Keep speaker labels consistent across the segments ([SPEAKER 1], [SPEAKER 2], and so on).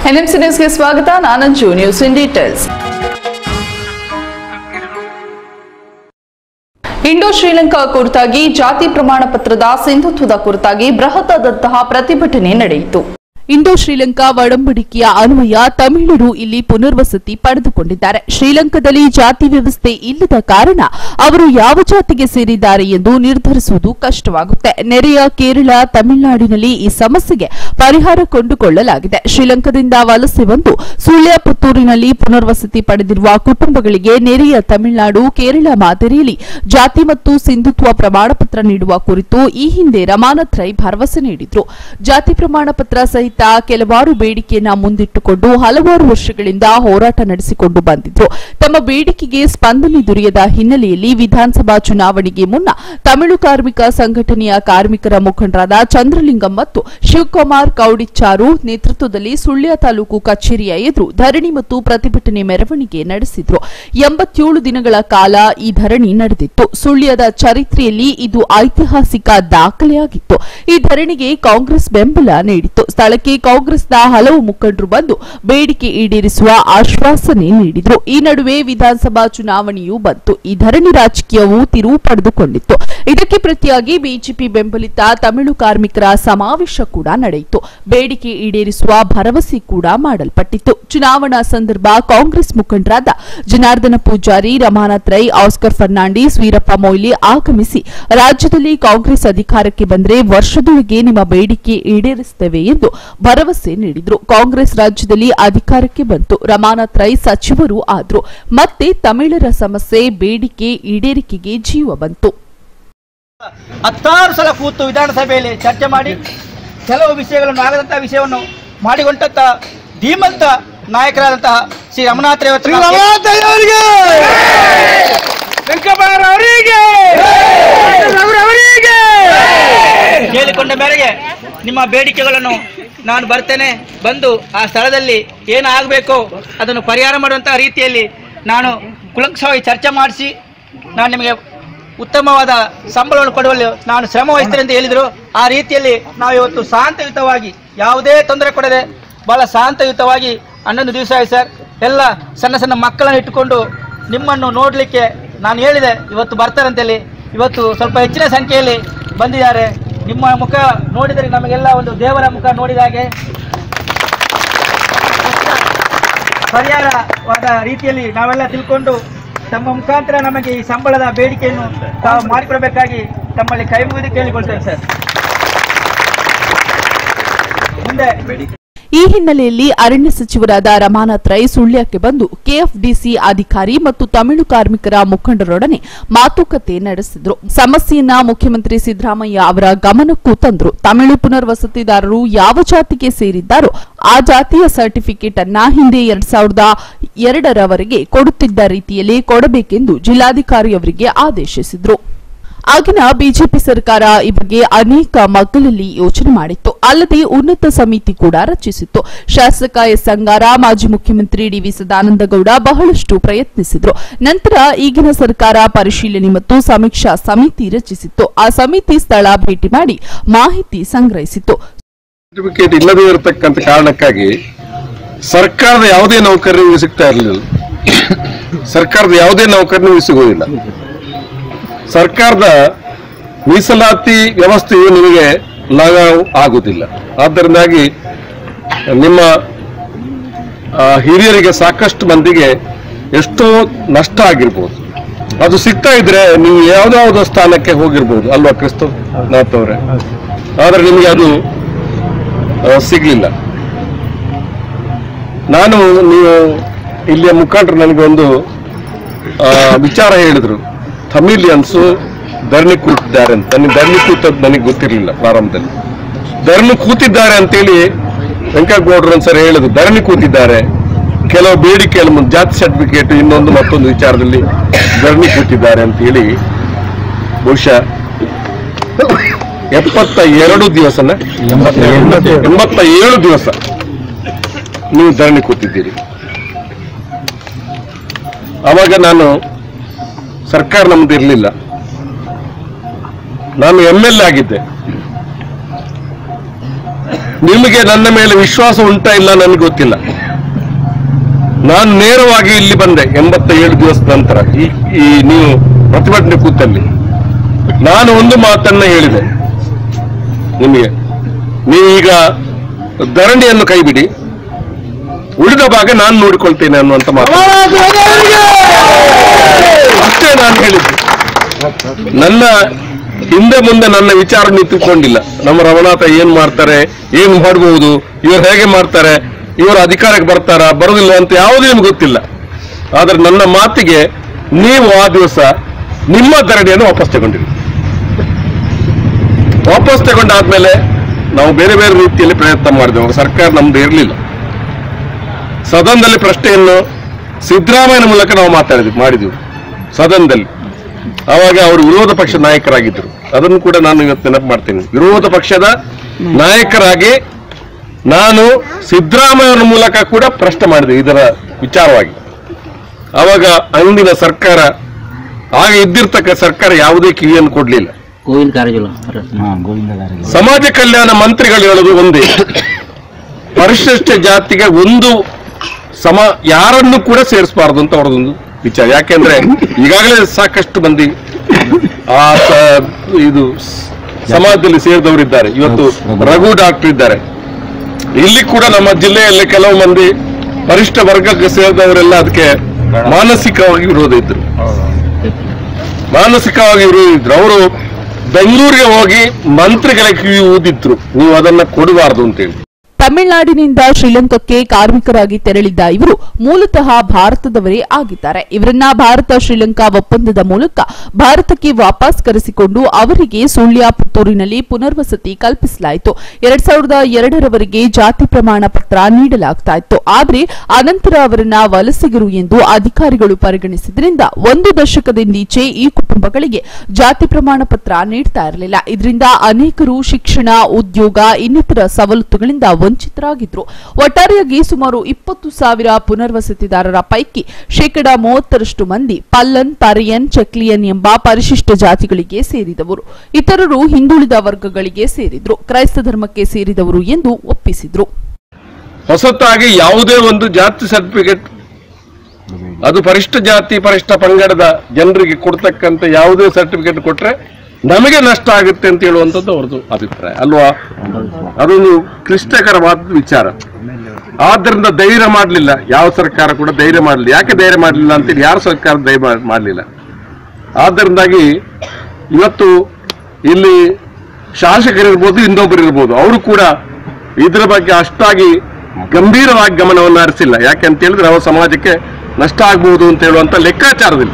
[SPEAKER 1] NMC ನ್ಯೂಸ್ಗೆ ಸ್ವಾಗತ ನಾನಂಜು news in details Indo Sri Lanka ಕುರಿತಾಗಿ ಜಾತಿ ಪ್ರಮಾಣ ಪತ್ರದ ಸಿಂಧುತ್ವದ ಕುರಿತಾಗಿ ಬೃಹತ್ತಾದಂತಹ ಪ್ರತಿಭಟನೆ ನಡೆಯಿತು
[SPEAKER 2] ಇಂಡೋ ಶ್ರೀಲಂಕಾ ಒಡಂಬಡಿಕೆಯ ಅನ್ವಯ ತಮಿಳರು ಇಲ್ಲಿ ಪುನರ್ವಸತಿ ಪಡೆದುಕೊಂಡಿದ್ದಾರೆ ಶ್ರೀಲಂಕಾದಲ್ಲಿ ಜಾತಿ ವ್ಯವಸ್ಥೆ ಇಲ್ಲದ ಕಾರಣ ಅವರು ಯಾವ ಜಾತಿಗೆ ಸೇರಿದ್ದಾರೆ ಎಂದು ನಿರ್ಧರಿಸುವುದು ಕಷ್ಟವಾಗುತ್ತೆ ನೆರೆಯ ಕೇರಳ ತಮಿಳುನಾಡಿನಲ್ಲಿ ಈ ಸಮಸ್ಯೆಗೆ ಪರಿಹಾರ ಕೊಂಡುಕೊಳ್ಳಲಾಗಿದೆ ಶ್ರೀಲಂಕಾದಿಂದ ವಲಸೆ ಬಂದು ಸುಳ್ಯ ಪುತ್ತೂರಿನಲ್ಲಿ ಪುನರ್ವಸತಿ ಪಡೆದಿರುವ ಕುಟುಂಬಗಳಿಗೆ ನೆರೆಯ ತಮಿಳುನಾಡು ಕೇರಳ ಮಾದರಿಯಲ್ಲಿ ಜಾತಿ ಮತ್ತು ಸಿಂಧುತ್ವ ಪ್ರಮಾಣಪತ್ರ ನೀಡುವ ಕುರಿತು ಈ ಹಿಂದೆ ರಮಾನಾಥ್ ರೈ ಭರವಸೆ ನೀಡಿದ್ರು ಜಾತಿ ಪ್ರಮಾಣ ಪತ್ರ ಸಹಿತ ಕೆಲವಾರು ಬೇಡಿಕೆಯನ್ನ ಮುಂದಿಟ್ಟುಕೊಂಡು ಹಲವಾರು ವರ್ಷಗಳಿಂದ ಹೋರಾಟ ನಡೆಸಿಕೊಂಡು ಬಂದಿದ್ರು ತಮ್ಮ ಬೇಡಿಕೆಗೆ ಸ್ಪಂದನೆ ದೊರೆಯದ ಹಿನ್ನೆಲೆಯಲ್ಲಿ ವಿಧಾನಸಭಾ ಚುನಾವಣೆಗೆ ಮುನ್ನ ತಮಿಳು ಕಾರ್ಮಿಕ ಸಂಘಟನೆಯ ಕಾರ್ಮಿಕರ ಮುಖಂಡರಾದ ಚಂದ್ರಲಿಂಗಂ ಮತ್ತು ಶಿವಕುಮಾರ್ ಕೌಡಿಚ್ಚಾರು ನೇತೃತ್ವದಲ್ಲಿ ಸುಳ್ಯ ತಾಲೂಕು ಕಚೇರಿಯ ಎದುರು ಧರಣಿ ಮತ್ತು ಪ್ರತಿಭಟನೆ ಮೆರವಣಿಗೆ ನಡೆಸಿದ್ರು ಎಂಬತ್ತೇಳು ದಿನಗಳ ಕಾಲ ಈ ಧರಣಿ ನಡೆದಿತ್ತು ಸುಳ್ಯದ ಚರಿತ್ರೆಯಲ್ಲಿ ಇದು ಐತಿಹಾಸಿಕ ದಾಖಲೆಯಾಗಿತ್ತು ಈ ಧರಣಿಗೆ ಕಾಂಗ್ರೆಸ್ ಬೆಂಬಲ ನೀಡಿತ್ತು ಸ್ಥಳಕ್ಕೆ ಕಾಂಗ್ರೆಸ್ನ ಹಲವು ಮುಖಂಡರು ಬಂದು ಬೇಡಿಕೆ ಈಡೇರಿಸುವ ಆಶ್ವಾಸನೆ ನೀಡಿದ್ರು ಈ ನಡುವೆ ವಿಧಾನಸಭಾ ಚುನಾವಣೆಯೂ ಬಂತು ಈ ಧರಣಿ ರಾಜಕೀಯವು ತಿರುವು ಪಡೆದುಕೊಂಡಿತ್ತು ಇದಕ್ಕೆ ಪ್ರತಿಯಾಗಿ ಬಿಜೆಪಿ ಬೆಂಬಲಿತ ತಮಿಳು ಕಾರ್ಮಿಕರ ಸಮಾವೇಶ ಕೂಡ ನಡೆಯಿತು ಬೇಡಿಕೆ ಈಡೇರಿಸುವ ಭರವಸೆ ಕೂಡ ಮಾಡಲ್ಪಟ್ಟಿತ್ತು ಚುನಾವಣಾ ಸಂದರ್ಭ ಕಾಂಗ್ರೆಸ್ ಮುಖಂಡರಾದ ಜನಾರ್ದನ ಪೂಜಾರಿ ರಮಾನಾಥ್ ರೈ ಆಸ್ಕರ್ ಫರ್ನಾಂಡಿಸ್ ವೀರಪ್ಪ ಮೊಯ್ಲಿ ಆಗಮಿಸಿ ರಾಜ್ಯದಲ್ಲಿ ಕಾಂಗ್ರೆಸ್ ಅಧಿಕಾರಕ್ಕೆ ಬಂದರೆ ವರ್ಷದೊಳಗೆ ನಿಮ್ಮ ಬೇಡಿಕೆ ಈಡೇರಿಸುತ್ತೇವೆ ಎಂದು ಭರವಸೆ ನೀಡಿದ್ರು ಕಾಂಗ್ರೆಸ್ ರಾಜ್ಯದಲ್ಲಿ ಅಧಿಕಾರಕ್ಕೆ ಬಂತು ರಮಾನಾಥ್ ರೈ ಸಚಿವರು ಆದ್ರು ಮತ್ತೆ ತಮಿಳರ ಸಮಸ್ಯೆ ಬೇಡಿಕೆ ಈಡೇರಿಕೆಗೆ ಜೀವ ಬಂತು
[SPEAKER 3] ಹತ್ತಾರು ಸಲ ಕೂತು ವಿಧಾನಸಭೆಯಲ್ಲಿ ಚರ್ಚೆ ಮಾಡಿ ಕೆಲವು ವಿಷಯಗಳನ್ನು ಆಗದಂತಹ ವಿಷಯವನ್ನು ಮಾಡಿಕೊಂಡಂತ ಧೀಮಂತ ನಾಯಕರಾದಂತಹ ಶ್ರೀ ರಮನಾಥ್ ರೇವತ್ ಕೇಳಿಕೊಂಡ ಮೇರೆಗೆ ನಿಮ್ಮ ಬೇಡಿಕೆಗಳನ್ನು ನಾನು ಬರ್ತೇನೆ ಬಂದು ಆ ಸ್ಥಳದಲ್ಲಿ ಏನು ಆಗಬೇಕು ಅದನ್ನು ಪರಿಹಾರ ಮಾಡುವಂತಹ ರೀತಿಯಲ್ಲಿ ನಾನು ಕುಲಂಕಷವಾಗಿ ಚರ್ಚೆ ಮಾಡಿಸಿ ನಾನು ನಿಮಗೆ ಉತ್ತಮವಾದ ಸಂಬಳವನ್ನು ಕೊಡುವಲ್ಲಿ ನಾನು ಶ್ರಮ ವಹಿಸ್ತೇನೆ ಅಂತ ಹೇಳಿದರು ಆ ರೀತಿಯಲ್ಲಿ ನಾವು ಇವತ್ತು ಶಾಂತಯುತವಾಗಿ ಯಾವುದೇ ತೊಂದರೆ ಕೊಡದೆ ಬಹಳ ಶಾಂತಯುತವಾಗಿ ಹನ್ನೊಂದು ದಿವಸ ಆಯ್ತು ಸರ್ ಎಲ್ಲ ಸಣ್ಣ ಸಣ್ಣ ಮಕ್ಕಳನ್ನು ಇಟ್ಟುಕೊಂಡು ನಿಮ್ಮನ್ನು ನೋಡಲಿಕ್ಕೆ ನಾನು ಹೇಳಿದೆ ಇವತ್ತು ಬರ್ತಾರಂತೇಳಿ ಇವತ್ತು ಸ್ವಲ್ಪ ಹೆಚ್ಚಿನ ಸಂಖ್ಯೆಯಲ್ಲಿ ಬಂದಿದ್ದಾರೆ ನಿಮ್ಮ ಮುಖ ನೋಡಿದರೆ ನಮಗೆಲ್ಲ ಒಂದು ದೇವರ ಮುಖ ನೋಡಿದ ಹಾಗೆ ಪರಿಹಾರವಾದ ರೀತಿಯಲ್ಲಿ ನಾವೆಲ್ಲ ತಿಳ್ಕೊಂಡು ತಮ್ಮ ಮುಖಾಂತರ ನಮಗೆ ಈ ಸಂಬಳದ ಬೇಡಿಕೆಯನ್ನು ತಾವು ಮಾಡಿಕೊಡಬೇಕಾಗಿ ತಮ್ಮಲ್ಲಿ ಕೈ ಮುಗಿದು ಕೇಳಿಕೊಳ್ತೇವೆ ಸರ್ ಮುಂದೆ
[SPEAKER 2] ಈ ಹಿನ್ನೆಲೆಯಲ್ಲಿ ಅರಣ್ಯ ಸಚಿವರಾದ ರಮಾನಾಥ್ ರೈ ಸುಳ್ಯಕ್ಕೆ ಬಂದು ಕೆಎಫ್ಡಿಸಿ ಅಧಿಕಾರಿ ಮತ್ತು ತಮಿಳು ಕಾರ್ಮಿಕರ ಮುಖಂಡರೊಡನೆ ಮಾತುಕತೆ ನಡೆಸಿದ್ರು ಸಮಸ್ಯೆಯನ್ನ ಮುಖ್ಯಮಂತ್ರಿ ಸಿದ್ದರಾಮಯ್ಯ ಅವರ ಗಮನಕ್ಕೂ ತಂದ್ರು ತಮಿಳು ಪುನರ್ವಸತಿದಾರರು ಯಾವ ಜಾತಿಗೆ ಸೇರಿದ್ದಾರೋ ಆ ಜಾತಿಯ ಸರ್ಟಿಫಿಕೇಟ್ ಅನ್ನ ಹಿಂದೆ ಎರಡ್ ಸಾವಿರದ ಎರಡರವರೆಗೆ ಕೊಡುತ್ತಿದ್ದ ರೀತಿಯಲ್ಲಿ ಕೊಡಬೇಕೆಂದು ಜಿಲ್ಲಾಧಿಕಾರಿ ಅವರಿಗೆ ಆದೇಶಿಸಿದ್ರು ಆಗಿನ ಬಿಜೆಪಿ ಸರ್ಕಾರ ಈ ಬಗ್ಗೆ ಅನೇಕ ಮಗ್ಗಲಲ್ಲಿ ಯೋಚನೆ ಮಾಡಿತ್ತು ಅಲ್ಲದೆ ಉನ್ನತ ಸಮಿತಿ ಕೂಡ ರಚಿಸಿತ್ತು ಶಾಸಕ ಎಸ್ ಅಂಗಾರ ಮಾಜಿ ಮುಖ್ಯಮಂತ್ರಿ ಡಿವಿ ಸದಾನಂದಗೌಡ ಬಹಳಷ್ಟು ಪ್ರಯತ್ನಿಸಿದ್ರು ನಂತರ ಈಗಿನ ಸರ್ಕಾರ ಪರಿಶೀಲನೆ ಮತ್ತು ಸಮೀಕ್ಷಾ ಸಮಿತಿ ರಚಿಸಿತ್ತು ಆ ಸಮಿತಿ ಸ್ಥಳ ಭೇಟಿ ಮಾಡಿ ಮಾಹಿತಿ ಸಂಗ್ರಹಿಸಿತು
[SPEAKER 4] ಸರ್ಟಿಫಿಕೇಟ್ ಇಲ್ಲದೇ ಇರತಕ್ಕಂತ ಕಾರಣಕ್ಕಾಗಿ ಸರ್ಕಾರದ ಯಾವುದೇ ನೌಕರನಿಗೆ ಸಿಗ್ತಾ ಇರಲಿಲ್ಲ ಸರ್ಕಾರದ ಯಾವುದೇ ನೌಕರನಿಗೆ ಸಿಗುವುದಿಲ್ಲ ಸರ್ಕಾರದ ಮೀಸಲಾತಿ ವ್ಯವಸ್ಥೆಯು ನಿಮಗೆ ಲಗಾವ್ ಆಗುವುದಿಲ್ಲ ಆದ್ದರಿಂದಾಗಿ ನಿಮ್ಮ ಆ, ಹಿರಿಯರಿಗೆ ಸಾಕಷ್ಟು ಮಂದಿಗೆ ಎಷ್ಟೋ ನಷ್ಟ ಆಗಿರ್ಬೋದು ಅದು ಸಿಗ್ತಾ ಇದ್ರೆ ನೀವು ಯಾವ್ದಾವುದೋ ಸ್ಥಾನಕ್ಕೆ ಹೋಗಿರ್ಬೋದು ಅಲ್ವಾ ಕ್ರಿಸ್ತ ನಾಥವ್ರೆ ಆದ್ರೆ ನಿಮಗೆ ಅದು ಆ, ಸಿಗ್ಲಿಲ್ಲ ನಾನು ನೀವು ಇಲ್ಲಿಯ ಮುಖಂಡರು ನನಗೆ ಒಂದು ಆ, ವಿಚಾರ ಹೇಳಿದ್ರು ಥಮಿಲಿಯನ್ಸು ಧರಣಿ ಕೂತಿದ್ದಾರೆ ಅಂತ ನನಗೆ ಧರಣಿ ಕೂತದ್ದು ನನಗೆ ಗೊತ್ತಿರಲಿಲ್ಲ ಪ್ರಾರಂಭದಲ್ಲಿ ಧರಣಿ ಕೂತಿದ್ದಾರೆ ಅಂತೇಳಿ ವೆಂಕಟಗೌಡರು ಒಂದ್ಸರಿ ಹೇಳಿದ್ರು ಧರಣಿ ಕೂತಿದ್ದಾರೆ ಕೆಲವು ಬೇಡಿಕೆಯಲ್ಲಿ ಮುಂದೆ ಜಾತಿ ಸರ್ಟಿಫಿಕೇಟ್ ಇನ್ನೊಂದು ಮತ್ತೊಂದು ವಿಚಾರದಲ್ಲಿ ಧರಣಿ ಕೂತಿದ್ದಾರೆ ಅಂತ ಹೇಳಿ ಬಹುಶಃ ಎಪ್ಪತ್ತ ಎರಡು ದಿವಸನ ಎಂಬತ್ತ ಏಳು ದಿವಸ ನೀವು ಧರಣಿ ಕೂತಿದ್ದೀರಿ ಅವಾಗ ನಾನು ಸರ್ಕಾರ ನಮ್ದು ಇರಲಿಲ್ಲ ನಾನು ಎಮ್ ಎಲ್ ಎ ಆಗಿದ್ದೆ ನಿಮಗೆ ನನ್ನ ಮೇಲೆ ವಿಶ್ವಾಸ ಉಂಟಾ ಇಲ್ಲ ನನಗೆ ಗೊತ್ತಿಲ್ಲ ನಾನು ನೇರವಾಗಿ ಇಲ್ಲಿ ಬಂದೆ ಎಂಬತ್ತ ಏಳು ದಿವಸದ ನಂತರ ಈ ಈ ನೀವು ಪ್ರತಿಭಟನೆ ಕೂತಲ್ಲಿ ನಾನು ಒಂದು ಮಾತನ್ನ ಹೇಳಿದೆ ನಿಮಗೆ ನೀವೀಗ ಧರಣಿಯನ್ನು ಕೈಬಿಡಿ ಉಳಿದ ಭಾಗ ನಾನು ನೋಡಿಕೊಳ್ತೇನೆ ಅನ್ನುವಂತ ಮಾತು ಅಷ್ಟೇ ನಾನು ಹೇಳಿದ್ದು ನನ್ನ ಹಿಂದೆ ಮುಂದೆ ನನ್ನ ವಿಚಾರ ನಿಂತುಕೊಂಡಿಲ್ಲ ನಮ್ಮ ರಮನಾಥ ಏನ್ ಮಾಡ್ತಾರೆ ಏನ್ ಮಾಡಬಹುದು ಇವರು ಹೇಗೆ ಮಾಡ್ತಾರೆ ಇವರು ಅಧಿಕಾರಕ್ಕೆ ಬರ್ತಾರ ಬರೋದಿಲ್ಲ ಅಂತ ಯಾವುದೂ ನಿಮ್ಗೆ ಗೊತ್ತಿಲ್ಲ ಆದ್ರೆ ನನ್ನ ಮಾತಿಗೆ ನೀವು ಆ ದಿವಸ ನಿಮ್ಮ ಧರಣಿಯನ್ನು ವಾಪಸ್ ತಗೊಂಡಿರಿ ವಾಪಸ್ ತಗೊಂಡಾದ್ಮೇಲೆ ನಾವು ಬೇರೆ ಬೇರೆ ರೀತಿಯಲ್ಲಿ ಪ್ರಯತ್ನ ಮಾಡಿದೆವು ಸರ್ಕಾರ ನಮ್ದು ಇರಲಿಲ್ಲ ಸದನದಲ್ಲಿ ಪ್ರಶ್ನೆಯನ್ನು ಸಿದ್ದರಾಮಯ್ಯನ ಮೂಲಕ ನಾವು ಮಾತಾಡಿದ್ವಿ ಮಾಡಿದ್ವಿ ಸದನದಲ್ಲಿ ಆವಾಗ ಅವರು ವಿರೋಧ ಪಕ್ಷ ನಾಯಕರಾಗಿದ್ದರು ಅದನ್ನು ಕೂಡ ನಾನು ಇವತ್ತು ನೆನಪು ಮಾಡ್ತೇನೆ ವಿರೋಧ ಪಕ್ಷದ ನಾಯಕರಾಗಿ ನಾನು ಸಿದ್ದರಾಮಯ್ಯನ ಮೂಲಕ ಕೂಡ ಪ್ರಶ್ನೆ ಮಾಡಿದೆ ಇದರ ವಿಚಾರವಾಗಿ ಆವಾಗ ಅಂದಿನ ಸರ್ಕಾರ ಆಗ ಇದ್ದಿರ್ತಕ್ಕ ಸರ್ಕಾರ ಯಾವುದೇ ಕಿವಿಯನ್ನು ಕೊಡಲಿಲ್ಲ
[SPEAKER 5] ಗೋವಿಂದ ಕಾರಜೋಳ ಹಾಂ ಗೋವಿಂದ ಕಾರಜೋಳ
[SPEAKER 4] ಸಮಾಜ ಕಲ್ಯಾಣ ಮಂತ್ರಿಗಳು ಹೇಳೋದು ಒಂದೇ ಪರಿಶಿಷ್ಟ ಜಾತಿಗೆ ಒಂದು ಸಮ ಯಾರನ್ನು ಕೂಡ ಸೇರಿಸಬಾರದು ಅಂತ ಅವರದೊಂದು ವಿಚಾರ ಯಾಕೆಂದ್ರೆ ಈಗಾಗಲೇ ಸಾಕಷ್ಟು ಮಂದಿ ಆ ಸ- ಇದು ಸ್- ಸಮಾಜದಲ್ಲಿ ಸೇರಿದವರಿದ್ದಾರೆ ಇವತ್ತು ರಘು ಡಾಕ್ಟರ್ ಇದ್ದಾರೆ ಇಲ್ಲಿ ಕೂಡ ನಮ್ಮ ಜಿಲ್ಲೆಯಲ್ಲಿ ಕೆಲವು ಮಂದಿ ಪರಿಷ್ಠ ವರ್ಗಕ್ಕೆ ಸೇರಿದವರೆಲ್ಲ ಅದಕ್ಕೆ ಮಾನಸಿಕವಾಗಿ ವಿರೋಧ ಇದ್ರು ಮಾನಸಿಕವಾಗಿ ವಿರೋಧ ಇದ್ರು ಅವರು ಬೆಂಗಳೂರಿಗೆ ಹೋಗಿ ಮಂತ್ರಿಗಳ ಕಿವಿ ಊದಿದ್ರು ನೀವು ಅದನ್ನ ಕೊಡಬಾರದು ಅಂತೇಳಿ
[SPEAKER 2] ತಮಿಳುನಾಡಿನಿಂದ ಶ್ರೀಲಂಕಾಕ್ಕೆ ಕಾರ್ಮಿಕರಾಗಿ ತೆರಳಿದ್ದ ಇವರು ಮೂಲತಃ ಭಾರತದವರೇ ಆಗಿದ್ದಾರೆ ಇವರನ್ನ ಭಾರತ ಶ್ರೀಲಂಕಾ ಒಪ್ಪಂದದ ಮೂಲಕ ಭಾರತಕ್ಕೆ ವಾಪಸ್ ಕರೆಸಿಕೊಂಡು ಅವರಿಗೆ ಸುಳ್ಯ ಪುತ್ತೂರಿನಲ್ಲಿ ಪುನರ್ವಸತಿ ಕಲ್ಪಿಸಲಾಯಿತು ಎರಡ್ ಸಾವಿರದ ಎರಡರವರೆಗೆ ಜಾತಿ ಪ್ರಮಾಣ ಪತ್ರ ನೀಡಲಾಗ್ತಾ ಇತ್ತು ಆದ್ರೆ ಅನಂತರ ಅವರನ್ನ ವಲಸಿಗರು ಎಂದು ಅಧಿಕಾರಿಗಳು ಪರಿಗಣಿಸಿದ್ರಿಂದ ಒಂದು ದಶಕದಿಂದೀಚೆ ಈ ಕುಟುಂಬಗಳಿಗೆ ಜಾತಿ ಪ್ರಮಾಣ ಪತ್ರ ನೀಡ್ತಾ ಇರಲಿಲ್ಲ ಇದರಿಂದ ಅನೇಕರು ಶಿಕ್ಷಣ ಉದ್ಯೋಗ ಇನ್ನಿತರ ಸವಲತ್ತುಗಳಿಂದ ವಂಚಿತರಾಗಿದ್ರು ಒಟ್ಟಾರೆಯಾಗಿ ಸುಮಾರು ಇಪ್ಪತ್ತು ಸಾವಿರ ಪುನರ್ವಸತಿದಾರರ ಪೈಕಿ ಶೇಕಡಾ ಮೂವತ್ತರಷ್ಟು ಮಂದಿ ಪಲ್ಲನ್ ಪರಿಯನ್ ಚಕ್ಲಿಯನ್ ಎಂಬ ಪರಿಶಿಷ್ಟ ಜಾತಿಗಳಿಗೆ ಸೇರಿದವರು ಇತರರು ಹಿಂದುಳಿದ ವರ್ಗಗಳಿಗೆ ಸೇರಿದ್ರು ಕ್ರೈಸ್ತ ಧರ್ಮಕ್ಕೆ ಸೇರಿದವರು ಎಂದು ಒಪ್ಪಿಸಿದ್ರು
[SPEAKER 4] ಹೊಸತಾಗಿ ಯಾವುದೇ ಒಂದು ಜಾತಿ ಸರ್ಟಿಫಿಕೇಟ್ ಅದು ಪರಿಷ್ಠ ಜಾತಿ ಪರಿಷ್ಠ ಪಂಗಡದ ಜನರಿಗೆ ಕೊಡ್ತಕ್ಕಂಥ ಯಾವುದೇ ಸರ್ಟಿಫಿಕೇಟ್ ಕೊಟ್ರೆ ನಮಗೆ ನಷ್ಟ ಆಗುತ್ತೆ ಅಂತ ಹೇಳುವಂಥದ್ದು ಅವ್ರದ್ದು ಅಭಿಪ್ರಾಯ ಅಲ್ವಾ ಅದೊಂದು ಕ್ಲಿಷ್ಟಕರವಾದ ವಿಚಾರ ಆದ್ದರಿಂದ ಧೈರ್ಯ ಮಾಡಲಿಲ್ಲ ಯಾವ ಸರ್ಕಾರ ಕೂಡ ಧೈರ್ಯ ಮಾಡಲಿಲ್ಲ ಯಾಕೆ ಧೈರ್ಯ ಮಾಡಲಿಲ್ಲ ಅಂತೇಳಿ ಯಾರು ಸರ್ಕಾರ ಧೈರ್ಯ ಮಾಡಲಿಲ್ಲ ಆದ್ದರಿಂದಾಗಿ ಇವತ್ತು ಇಲ್ಲಿ ಶಾಸಕರಿರ್ಬೋದು ಇನ್ನೊಬ್ಬರು ಇರ್ಬೋದು ಅವರು ಕೂಡ ಇದರ ಬಗ್ಗೆ ಅಷ್ಟಾಗಿ ಗಂಭೀರವಾಗಿ ಗಮನವನ್ನು ಹರಿಸಿಲ್ಲ ಯಾಕೆ ಅಂತ ಹೇಳಿದ್ರೆ ಅವರ ಸಮಾಜಕ್ಕೆ ನಷ್ಟ ಆಗ್ಬಹುದು ಅಂತ ಹೇಳುವಂತ ಲೆಕ್ಕಾಚಾರದಲ್ಲಿ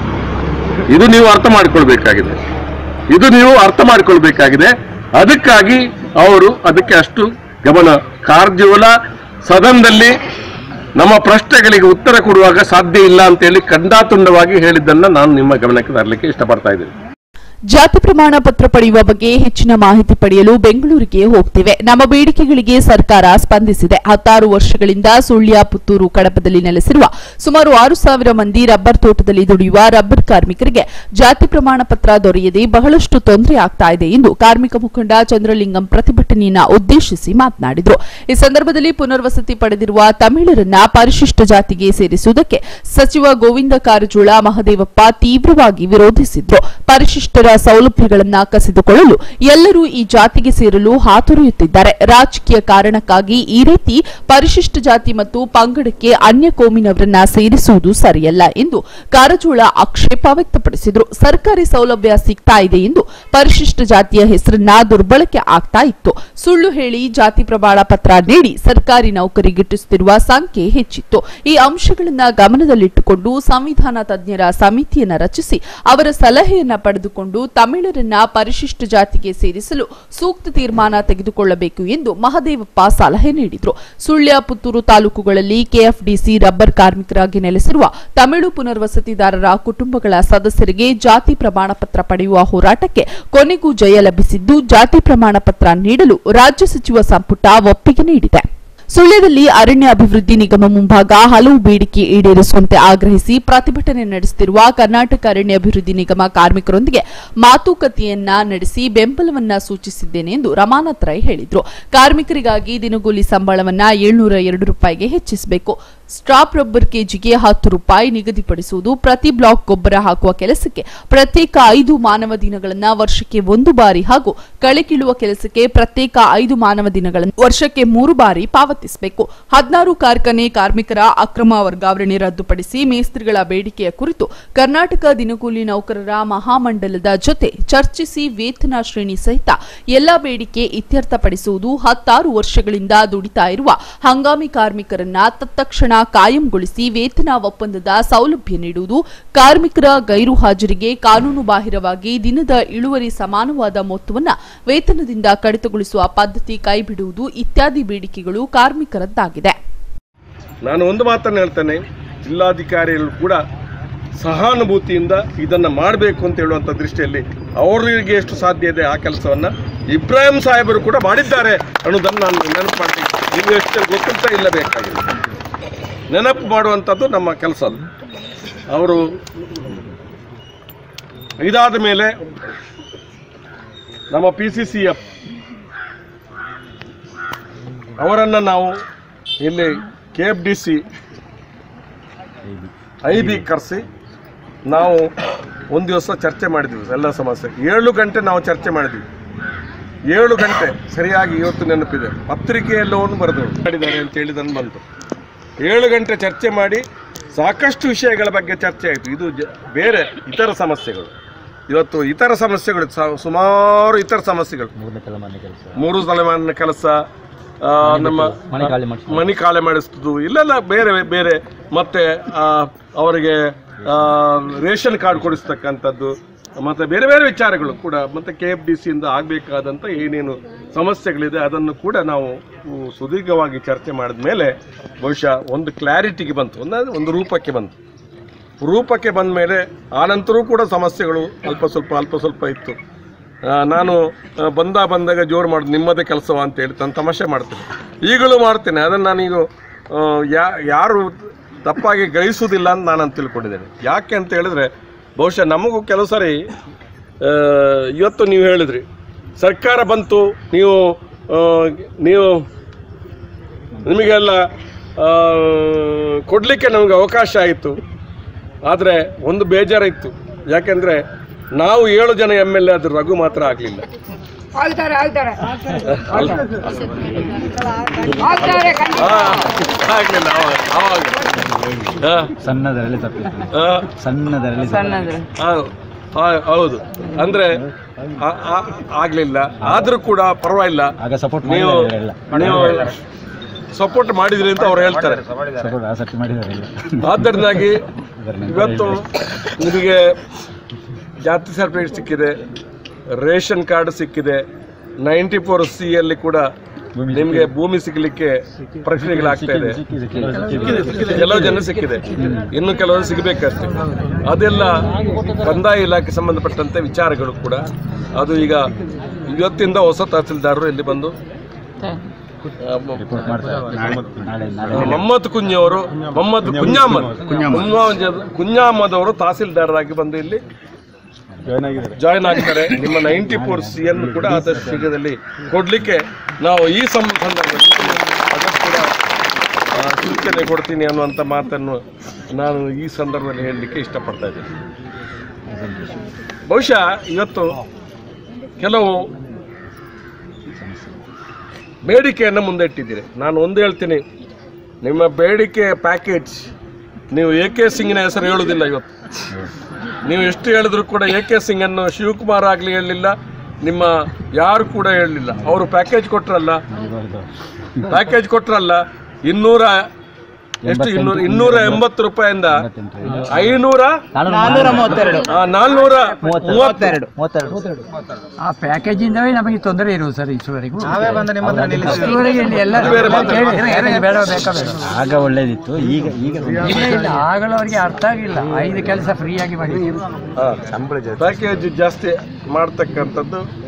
[SPEAKER 4] ಇದು ನೀವು ಅರ್ಥ ಮಾಡ್ಕೊಳ್ಬೇಕಾಗಿದೆ ಇದು ನೀವು ಅರ್ಥ ಮಾಡ್ಕೊಳ್ಬೇಕಾಗಿದೆ ಅದಕ್ಕಾಗಿ ಅವರು ಅದಕ್ಕೆ ಅಷ್ಟು ಗಮನ ಕಾರ್ಜೋಲ ಸದನದಲ್ಲಿ ನಮ್ಮ ಪ್ರಶ್ನೆಗಳಿಗೆ ಉತ್ತರ ಕೊಡುವಾಗ ಸಾಧ್ಯ ಇಲ್ಲ ಅಂತೇಳಿ ಖಂಡಾತುಂಡವಾಗಿ ಹೇಳಿದ್ದನ್ನ ನಾನು ನಿಮ್ಮ ಗಮನಕ್ಕೆ ತರಲಿಕ್ಕೆ ಇಷ್ಟಪಡ್ತಾ ಇದ್ದೇನೆ
[SPEAKER 2] ಜಾತಿ ಪ್ರಮಾಣ ಪತ್ರ ಪಡೆಯುವ ಬಗ್ಗೆ ಹೆಚ್ಚಿನ ಮಾಹಿತಿ ಪಡೆಯಲು ಬೆಂಗಳೂರಿಗೆ ಹೋಗ್ತಿವೆ ನಮ್ಮ ಬೇಡಿಕೆಗಳಿಗೆ ಸರ್ಕಾರ ಸ್ಪಂದಿಸಿದೆ ಹತ್ತಾರು ವರ್ಷಗಳಿಂದ ಸುಳ್ಯ ಪುತ್ತೂರು ಕಡಪದಲ್ಲಿ ನೆಲೆಸಿರುವ ಸುಮಾರು ಆರು ಸಾವಿರ ಮಂದಿ ರಬ್ಬರ್ ತೋಟದಲ್ಲಿ ದುಡಿಯುವ ರಬ್ಬರ್ ಕಾರ್ಮಿಕರಿಗೆ ಜಾತಿ ಪ್ರಮಾಣ ಪತ್ರ ದೊರೆಯದೆ ಬಹಳಷ್ಟು ತೊಂದರೆ ಆಗ್ತಾ ಇದೆ ಎಂದು ಕಾರ್ಮಿಕ ಮುಖಂಡ ಚಂದ್ರಲಿಂಗಂ ಪ್ರತಿಭಟನೆಯನ್ನ ಉದ್ದೇಶಿಸಿ ಮಾತನಾಡಿದರು ಈ ಸಂದರ್ಭದಲ್ಲಿ ಪುನರ್ವಸತಿ ಪಡೆದಿರುವ ತಮಿಳರನ್ನ ಪರಿಶಿಷ್ಟ ಜಾತಿಗೆ ಸೇರಿಸುವುದಕ್ಕೆ ಸಚಿವ ಗೋವಿಂದ ಕಾರಜೋಳ ಮಹದೇವಪ್ಪ ತೀವ್ರವಾಗಿ ವಿರೋಧಿಸಿದ್ರು ಪರಿಶಿಷ್ಟರ ಸೌಲಭ್ಯಗಳನ್ನ ಕಸಿದುಕೊಳ್ಳಲು ಎಲ್ಲರೂ ಈ ಜಾತಿಗೆ ಸೇರಲು ಹಾತೊರೆಯುತ್ತಿದ್ದಾರೆ ರಾಜಕೀಯ ಕಾರಣಕ್ಕಾಗಿ ಈ ರೀತಿ ಪರಿಶಿಷ್ಟ ಜಾತಿ ಮತ್ತು ಪಂಗಡಕ್ಕೆ ಅನ್ಯ ಕೋಮಿನವರನ್ನ ಸೇರಿಸುವುದು ಸರಿಯಲ್ಲ ಎಂದು ಕಾರಜೋಳ ಆಕ್ಷೇಪ ವ್ಯಕ್ತಪಡಿಸಿದರು ಸರ್ಕಾರಿ ಸೌಲಭ್ಯ ಸಿಗ್ತಾ ಇದೆ ಎಂದು ಪರಿಶಿಷ್ಟ ಜಾತಿಯ ಹೆಸರನ್ನ ದುರ್ಬಳಕೆ ಆಗ್ತಾ ಇತ್ತು ಸುಳ್ಳು ಹೇಳಿ ಜಾತಿ ಪ್ರಮಾಣ ಪತ್ರ ನೀಡಿ ಸರ್ಕಾರಿ ನೌಕರಿ ಗಿಟ್ಟಿಸುತ್ತಿರುವ ಸಂಖ್ಯೆ ಹೆಚ್ಚಿತ್ತು ಈ ಅಂಶಗಳನ್ನ ಗಮನದಲ್ಲಿಟ್ಟುಕೊಂಡು ಸಂವಿಧಾನ ತಜ್ಞರ ಸಮಿತಿಯನ್ನ ರಚಿಸಿ ಅವರ ಸಲಹೆಯನ್ನ ಪಡೆದುಕೊಂಡು ತಮಿಳರನ್ನ ಪರಿಶಿಷ್ಟ ಜಾತಿಗೆ ಸೇರಿಸಲು ಸೂಕ್ತ ತೀರ್ಮಾನ ತೆಗೆದುಕೊಳ್ಳಬೇಕು ಎಂದು ಮಹದೇವಪ್ಪ ಸಲಹೆ ನೀಡಿದರು ಸುಳ್ಯ ಪುತ್ತೂರು ತಾಲೂಕುಗಳಲ್ಲಿ ಕೆಎಫ್ಡಿಸಿ ರಬ್ಬರ್ ಕಾರ್ಮಿಕರಾಗಿ ನೆಲೆಸಿರುವ ತಮಿಳು ಪುನರ್ವಸತಿದಾರರ ಕುಟುಂಬಗಳ ಸದಸ್ಯರಿಗೆ ಜಾತಿ ಪ್ರಮಾಣ ಪತ್ರ ಪಡೆಯುವ ಹೋರಾಟಕ್ಕೆ ಕೊನೆಗೂ ಜಯ ಲಭಿಸಿದ್ದು ಜಾತಿ ಪ್ರಮಾಣ ಪತ್ರ ನೀಡಲು ರಾಜ್ಯ ಸಚಿವ ಸಂಪುಟ ಒಪ್ಪಿಗೆ ನೀಡಿದೆ ಸುಳ್ಯದಲ್ಲಿ ಅರಣ್ಯ ಅಭಿವೃದ್ಧಿ ನಿಗಮ ಮುಂಭಾಗ ಹಲವು ಬೇಡಿಕೆ ಈಡೇರಿಸುವಂತೆ ಆಗ್ರಹಿಸಿ ಪ್ರತಿಭಟನೆ ನಡೆಸುತ್ತಿರುವ ಕರ್ನಾಟಕ ಅರಣ್ಯ ಅಭಿವೃದ್ಧಿ ನಿಗಮ ಕಾರ್ಮಿಕರೊಂದಿಗೆ ಮಾತುಕತೆಯನ್ನ ನಡೆಸಿ ಬೆಂಬಲವನ್ನ ಸೂಚಿಸಿದ್ದೇನೆ ಎಂದು ರಮಾನಾಥ್ ರೈ ಹೇಳಿದ್ರು ಕಾರ್ಮಿಕರಿಗಾಗಿ ದಿನಗೂಲಿ ಸಂಬಳವನ್ನ ಏಳ್ನೂರ ಎರಡು ರೂಪಾಯಿಗೆ ಹೆಚ್ಚಿಸಬೇಕು ಸ್ಟಾಪ್ ರಬ್ಬರ್ ಕೆಜಿಗೆ ಹತ್ತು ರೂಪಾಯಿ ನಿಗದಿಪಡಿಸುವುದು ಪ್ರತಿ ಬ್ಲಾಕ್ ಗೊಬ್ಬರ ಹಾಕುವ ಕೆಲಸಕ್ಕೆ ಪ್ರತ್ಯೇಕ ಐದು ಮಾನವ ದಿನಗಳನ್ನ ವರ್ಷಕ್ಕೆ ಒಂದು ಬಾರಿ ಹಾಗೂ ಕಳೆಕೀಳುವ ಕೆಲಸಕ್ಕೆ ಪ್ರತ್ಯೇಕ ಐದು ಮಾನವ ದಿನಗಳನ್ನು ವರ್ಷಕ್ಕೆ ಮೂರು ಬಾರಿ ಪಾವತಿಸಬೇಕು ಹದಿನಾರು ಕಾರ್ಖಾನೆ ಕಾರ್ಮಿಕರ ಅಕ್ರಮ ವರ್ಗಾವಣೆ ರದ್ದುಪಡಿಸಿ ಮೇಸ್ತ್ರಿಗಳ ಬೇಡಿಕೆಯ ಕುರಿತು ಕರ್ನಾಟಕ ದಿನಗೂಲಿ ನೌಕರರ ಮಹಾಮಂಡಲದ ಜೊತೆ ಚರ್ಚಿಸಿ ವೇತನ ಶ್ರೇಣಿ ಸಹಿತ ಎಲ್ಲ ಬೇಡಿಕೆ ಇತ್ಯರ್ಥಪಡಿಸುವುದು ಹತ್ತಾರು ವರ್ಷಗಳಿಂದ ದುಡಿತಾ ಇರುವ ಹಂಗಾಮಿ ಕಾರ್ಮಿಕರನ್ನ ತತ್ಕ್ಷಣ ಕಾಯಂಗೊಳಿಸಿ ವೇತನ ಒಪ್ಪಂದದ ಸೌಲಭ್ಯ ನೀಡುವುದು ಕಾರ್ಮಿಕರ ಗೈರು ಹಾಜರಿಗೆ ಕಾನೂನು ಬಾಹಿರವಾಗಿ ದಿನದ ಇಳುವರಿ ಸಮಾನವಾದ ಮೊತ್ತವನ್ನ ವೇತನದಿಂದ ಕಡಿತಗೊಳಿಸುವ ಪದ್ಧತಿ ಕೈಬಿಡುವುದು ಇತ್ಯಾದಿ ಬೇಡಿಕೆಗಳು ಕಾರ್ಮಿಕರದ್ದಾಗಿದೆ
[SPEAKER 4] ನಾನು ಒಂದು ಮಾತನ್ನು ಹೇಳ್ತೇನೆ ಜಿಲ್ಲಾಧಿಕಾರಿಗಳು ಕೂಡ ಸಹಾನುಭೂತಿಯಿಂದ ಇದನ್ನು ಮಾಡಬೇಕು ಅಂತ ಹೇಳುವಂಥ ದೃಷ್ಟಿಯಲ್ಲಿ ಅವರಿಗೆ ಎಷ್ಟು ಸಾಧ್ಯ ಇದೆ ಆ ಕೆಲಸವನ್ನು ಇಬ್ರಾಹಿಂ ಸಾಹೇಬರು ಕೂಡ ಮಾಡಿದ್ದಾರೆ ಅನ್ನೋದನ್ನು ನಾನು ನೆನಪು ಮಾಡ್ತೀನಿ ನೀವು ಎಷ್ಟು ಗೊತ್ತಿರ್ತಾ ಇಲ್ಲ ಬೇಕಾಗಿದೆ ನೆನಪು ಮಾಡುವಂಥದ್ದು ನಮ್ಮ ಕೆಲಸ ಅದು ಅವರು ಇದಾದ ಮೇಲೆ ನಮ್ಮ ಪಿ ಸಿ ಸಿ ಎಫ್ ಅವರನ್ನು ನಾವು ಇಲ್ಲಿ K F D C I B ಕರೆಸಿ ನಾವು ಒಂದು ದಿವಸ ಚರ್ಚೆ ಮಾಡಿದ್ವಿ ಎಲ್ಲ ಸಮಸ್ಯೆ ಏಳು ಗಂಟೆ ನಾವು ಚರ್ಚೆ ಮಾಡಿದ್ವಿ ಏಳು ಗಂಟೆ ಸರಿಯಾಗಿ ಇವತ್ತು ನೆನಪಿದೆ ಪತ್ರಿಕೆಯಲ್ಲವನ್ನು ಬರೆದು ಮಾಡಿದ್ದಾರೆ ಅಂತ ಹೇಳಿದನ್ನು ಬಂತು ಏಳು ಗಂಟೆ ಚರ್ಚೆ ಮಾಡಿ ಸಾಕಷ್ಟು ವಿಷಯಗಳ ಬಗ್ಗೆ ಚರ್ಚೆ ಆಯಿತು ಇದು ಜ ಬೇರೆ ಇತರ ಸಮಸ್ಯೆಗಳು ಇವತ್ತು ಇತರ ಸಮಸ್ಯೆಗಳು ಸ- ಸುಮಾರು ಇತರ ಸಮಸ್ಯೆಗಳು
[SPEAKER 5] ಮೂರನೇ ತಲೆಮಾರಿನ ಕೆಲಸ
[SPEAKER 4] ಮೂರು ತಲೆಮಾರಿನ ಕೆಲಸ ಆ, ನಮ್ಮ
[SPEAKER 5] ಮನೆ ಖಾಲಿ ಮಾಡಿಸಿ
[SPEAKER 4] ಮನಿ ಕಾಳೆ ಮಾಡಿಸ್ತದ್ದು ಇಲ್ಲೆಲ್ಲ ಬೇರೆ ಬೇರೆ ಮತ್ತೆ ಆ, ಅವರಿಗೆ ಆ, ರೇಷನ್ ಕಾರ್ಡ್ ಕೊಡಿಸ್ತಕ್ಕಂಥದ್ದು ಮತ್ತು ಬೇರೆ ಬೇರೆ ವಿಚಾರಗಳು ಕೂಡ ಮತ್ತು ಕೆ ಎಫ್ ಡಿ ಸಿಯಿಂದ ಆಗಬೇಕಾದಂಥ ಏನೇನು ಸಮಸ್ಯೆಗಳಿದೆ ಅದನ್ನು ಕೂಡ ನಾವು ಉ, ಸುದೀರ್ಘವಾಗಿ ಚರ್ಚೆ ಮಾಡಿದ ಮೇಲೆ ಬಹುಶಃ ಒಂದು ಕ್ಲಾರಿಟಿಗೆ ಬಂತು ಒಂದು ಒಂದು ರೂಪಕ್ಕೆ ಬಂತು ರೂಪಕ್ಕೆ ಬಂದ ಮೇಲೆ ಆನಂತರೂ ಕೂಡ ಸಮಸ್ಯೆಗಳು ಅಲ್ಪ ಸ್ವಲ್ಪ ಅಲ್ಪ ಸ್ವಲ್ಪ ಇತ್ತು ಆ, ನಾನು ಆ, ಬಂದ ಬಂದಾಗ ಜೋರು ಮಾಡೋದು ನಿಮ್ಮದೇ ಕೆಲಸವ ಅಂತ ಹೇಳಿ ನಾನು ತಮಾಷೆ ಮಾಡ್ತೇನೆ ಈಗಲೂ ಮಾಡ್ತೇನೆ ಅದನ್ನು ನಾನೀಗ ಆ, ಯಾ ಯಾರು ತಪ್ಪಾಗಿ ಗ್ರಹಿಸುವುದಿಲ್ಲ ಅಂತ ನಾನು ತಿಳ್ಕೊಂಡಿದ್ದೇನೆ ಯಾಕೆ ಅಂತ ಹೇಳಿದ್ರೆ ಬಹುಶಃ ನಮಗೂ ಕೆಲವು ಸಾರಿ ಆ, ಇವತ್ತು ನೀವು ಹೇಳಿದ್ರಿ ಸರ್ಕಾರ ಬಂತು ನೀವು ಆ, ನೀವು ನಿಮಗೆಲ್ಲ ಆ, ಕೊಡಲಿಕ್ಕೆ ನಮಗೆ ಅವಕಾಶ ಆಯಿತು ಆದರೆ ಒಂದು ಬೇಜಾರಿತ್ತು ಯಾಕೆಂದರೆ ನಾವು ಏಳು ಜನ ಎಮ್ ಎಲ್ ಎ ಆದ್ರೆ ರಘು ಮಾತ್ರ ಆಗಲಿಲ್ಲ
[SPEAKER 6] ಆಗ್ತಾರೆ ಆಗ್ತಾರೆ ಆಗ್ತಾರೆ ಖಂಡಿತ.
[SPEAKER 4] ಆಗಲಿಲ್ಲ ಅವಾಗ ಅವಾಗ ಆ,
[SPEAKER 5] ಸಣ್ಣದರಲ್ಲಿ ತಪ್ಪಿತ್ತು
[SPEAKER 4] ಆ,
[SPEAKER 5] ಸಣ್ಣದರಲ್ಲಿ
[SPEAKER 4] ಆ, ಆ, ಹೌದು ಅಂದರೆ ಆ- ಆ- ಆಗಲಿಲ್ಲ ಆದರೂ ಕೂಡ ಪರವಾಗಿಲ್ಲ
[SPEAKER 5] ಆಗ ಸಪೋರ್ಟ್
[SPEAKER 4] ನೀವು
[SPEAKER 5] ಮಾಡಿದಾರೆ
[SPEAKER 4] ನೀವು ಸಪೋರ್ಟ್ ಮಾಡಿದ್ರಿ ಅಂತ ಅವ್ರು ಹೇಳ್ತಾರೆ
[SPEAKER 5] ಸಪೋರ್ಟ್ ಆಸಕ್ತಿ ಮಾಡಿದಾರೆ ಎಲ್ಲ
[SPEAKER 4] ಆದ್ದರಿಂದಾಗಿ ಇವತ್ತು ನಿಮಗೆ ಜಾತಿ ಸರ್ಟಿಫಿಕೇಟ್ ಸಿಕ್ಕಿದೆ ರೇಷನ್ ಕಾರ್ಡ್ ಸಿಕ್ಕಿದೆ ನೈಂಟಿ ಫೋರ್ ಸಿ ಅಲ್ಲಿ ಕೂಡ ನಿಮಗೆ ಭೂಮಿ ಸಿಗಲಿಕ್ಕೆ ಪ್ರಶ್ನೆಗಳಾಗ್ತಾ ಇದೆ ಕೆಲವು ಜನ ಸಿಕ್ಕಿದೆ ಇನ್ನು ಕೆಲವರು ಸಿಗಬೇಕಷ್ಟೇ ಅದೆಲ್ಲ ಕಂದಾಯ ಇಲಾಖೆ ಸಂಬಂಧಪಟ್ಟಂತೆ ವಿಚಾರಗಳು ಕೂಡ ಅದು ಈಗ ಇವತ್ತಿಂದ ಹೊಸ ತಹಸೀಲ್ದಾರರು ಇಲ್ಲಿ ಬಂದು ಆ, ಮ-
[SPEAKER 5] ರಿಪೋರ್ಟ್ ಮಾಡ್ತಾರೆ ನಾಳೆ ನಾಳೆ
[SPEAKER 4] ಮೊಹಮ್ಮದ್ ಕುಂಜಿಯವರು ಮೊಹಮ್ಮದ್ ಕುഞ്ഞാಮದ್ ಕುഞ്ഞാಮದ್ ಕುഞ്ഞാಮದ್ ಅವರು ತಹಸೀಲ್ದಾರರಾಗಿ ಬಂದು ಇಲ್ಲಿ ಜಾಯ್ನ್ ಆಗ್ತಾರೆ ನಿಮ್ಮ ನೈಂಟಿ ಫೋರ್ ಸಿ ಅನ್ನು ಕೂಡ ಆದಷ್ಟು ಶೀಘ್ರದಲ್ಲಿ ಕೊಡಲಿಕ್ಕೆ ನಾವು ಈ ಸಂ ಸಂದರ್ಭದಲ್ಲಿ ಅದಕ್ಕೆ ಕೂಡ ಆ, ಸೂಚನೆ ಕೊಡ್ತೀನಿ ಅನ್ನುವಂಥ ಮಾತನ್ನು ನಾನು ಈ ಸಂದರ್ಭದಲ್ಲಿ ಹೇಳಲಿಕ್ಕೆ ಇಷ್ಟಪಡ್ತಾ ಇದ್ದೀನಿ ಬಹುಶಃ ಇವತ್ತು ಕೆಲವು ಬೇಡಿಕೆಯನ್ನು ಮುಂದೆ ಇಟ್ಟಿದ್ದೀರಿ ನಾನು ಒಂದು ಹೇಳ್ತೀನಿ ನಿಮ್ಮ ಬೇಡಿಕೆ ಪ್ಯಾಕೇಜ್ ನೀವು ಎ ಕೆ ಸಿಂಗಿನ ಹೆಸರು ಹೇಳುವುದಿಲ್ಲ ಇವತ್ತು ನೀವು ಎಷ್ಟು ಹೇಳಿದ್ರು ಕೂಡ ಎ ಕೆ ಸಿಂಗನ್ನು ಶಿವಕುಮಾರ್ ಆಗಲಿ ಹೇಳಲಿಲ್ಲ ನಿಮ್ಮ ಯಾರು ಕೂಡ ಹೇಳಲಿಲ್ಲ ಅವರು ಪ್ಯಾಕೇಜ್ ಕೊಟ್ರಲ್ಲ ಪ್ಯಾಕೇಜ್ ಕೊಟ್ರಲ್ಲ ಇನ್ನೂರ ಎಷ್ಟು ಇನ್ನೂರ ಇನ್ನೂರ ಎಂಬತ್ತು ರೂಪಾಯಿಂದ ಐನೂರ
[SPEAKER 5] ನಾನ್ನೂರ ಮೂವತ್ತೆರಡು
[SPEAKER 4] ಆ, ನಾಲ್ನೂರ ಮೂವತ್ತೆರಡು
[SPEAKER 5] ಮೂವತ್ತೆರಡು
[SPEAKER 7] ಆ ಪ್ಯಾಕೇಜಿಂದಲೇ ನಮಗೆ ತೊಂದರೆ ಇರುವುದು ಸರ್ ಇಷ್ಟುವರೆಗೂ ಅಷ್ಟುವರೆಗೆ ಇಲ್ಲಿ ಎಲ್ಲ
[SPEAKER 4] ಬೇರೆ
[SPEAKER 7] ಎಲ್ಲ ಕೇಳಿ ಏನು ಬೇಡ ಬೇಕಾ ಬೇಡ
[SPEAKER 5] ಆಗ ಒಳ್ಳೇದಿತ್ತು ಈಗ ಈಗ
[SPEAKER 7] ಇಲ್ಲ ಇಲ್ಲ ಆಗಲೂ ಅವರಿಗೆ ಅರ್ಥ ಆಗಿಲ್ಲ ಐದು ಕೆಲಸ ಫ್ರೀಯಾಗಿ ಮಾಡಿ
[SPEAKER 4] ಪ್ಯಾಕೇಜ್ ಜಾಸ್ತಿ ಮಾಡ್ತಕ್ಕಂಥದ್ದು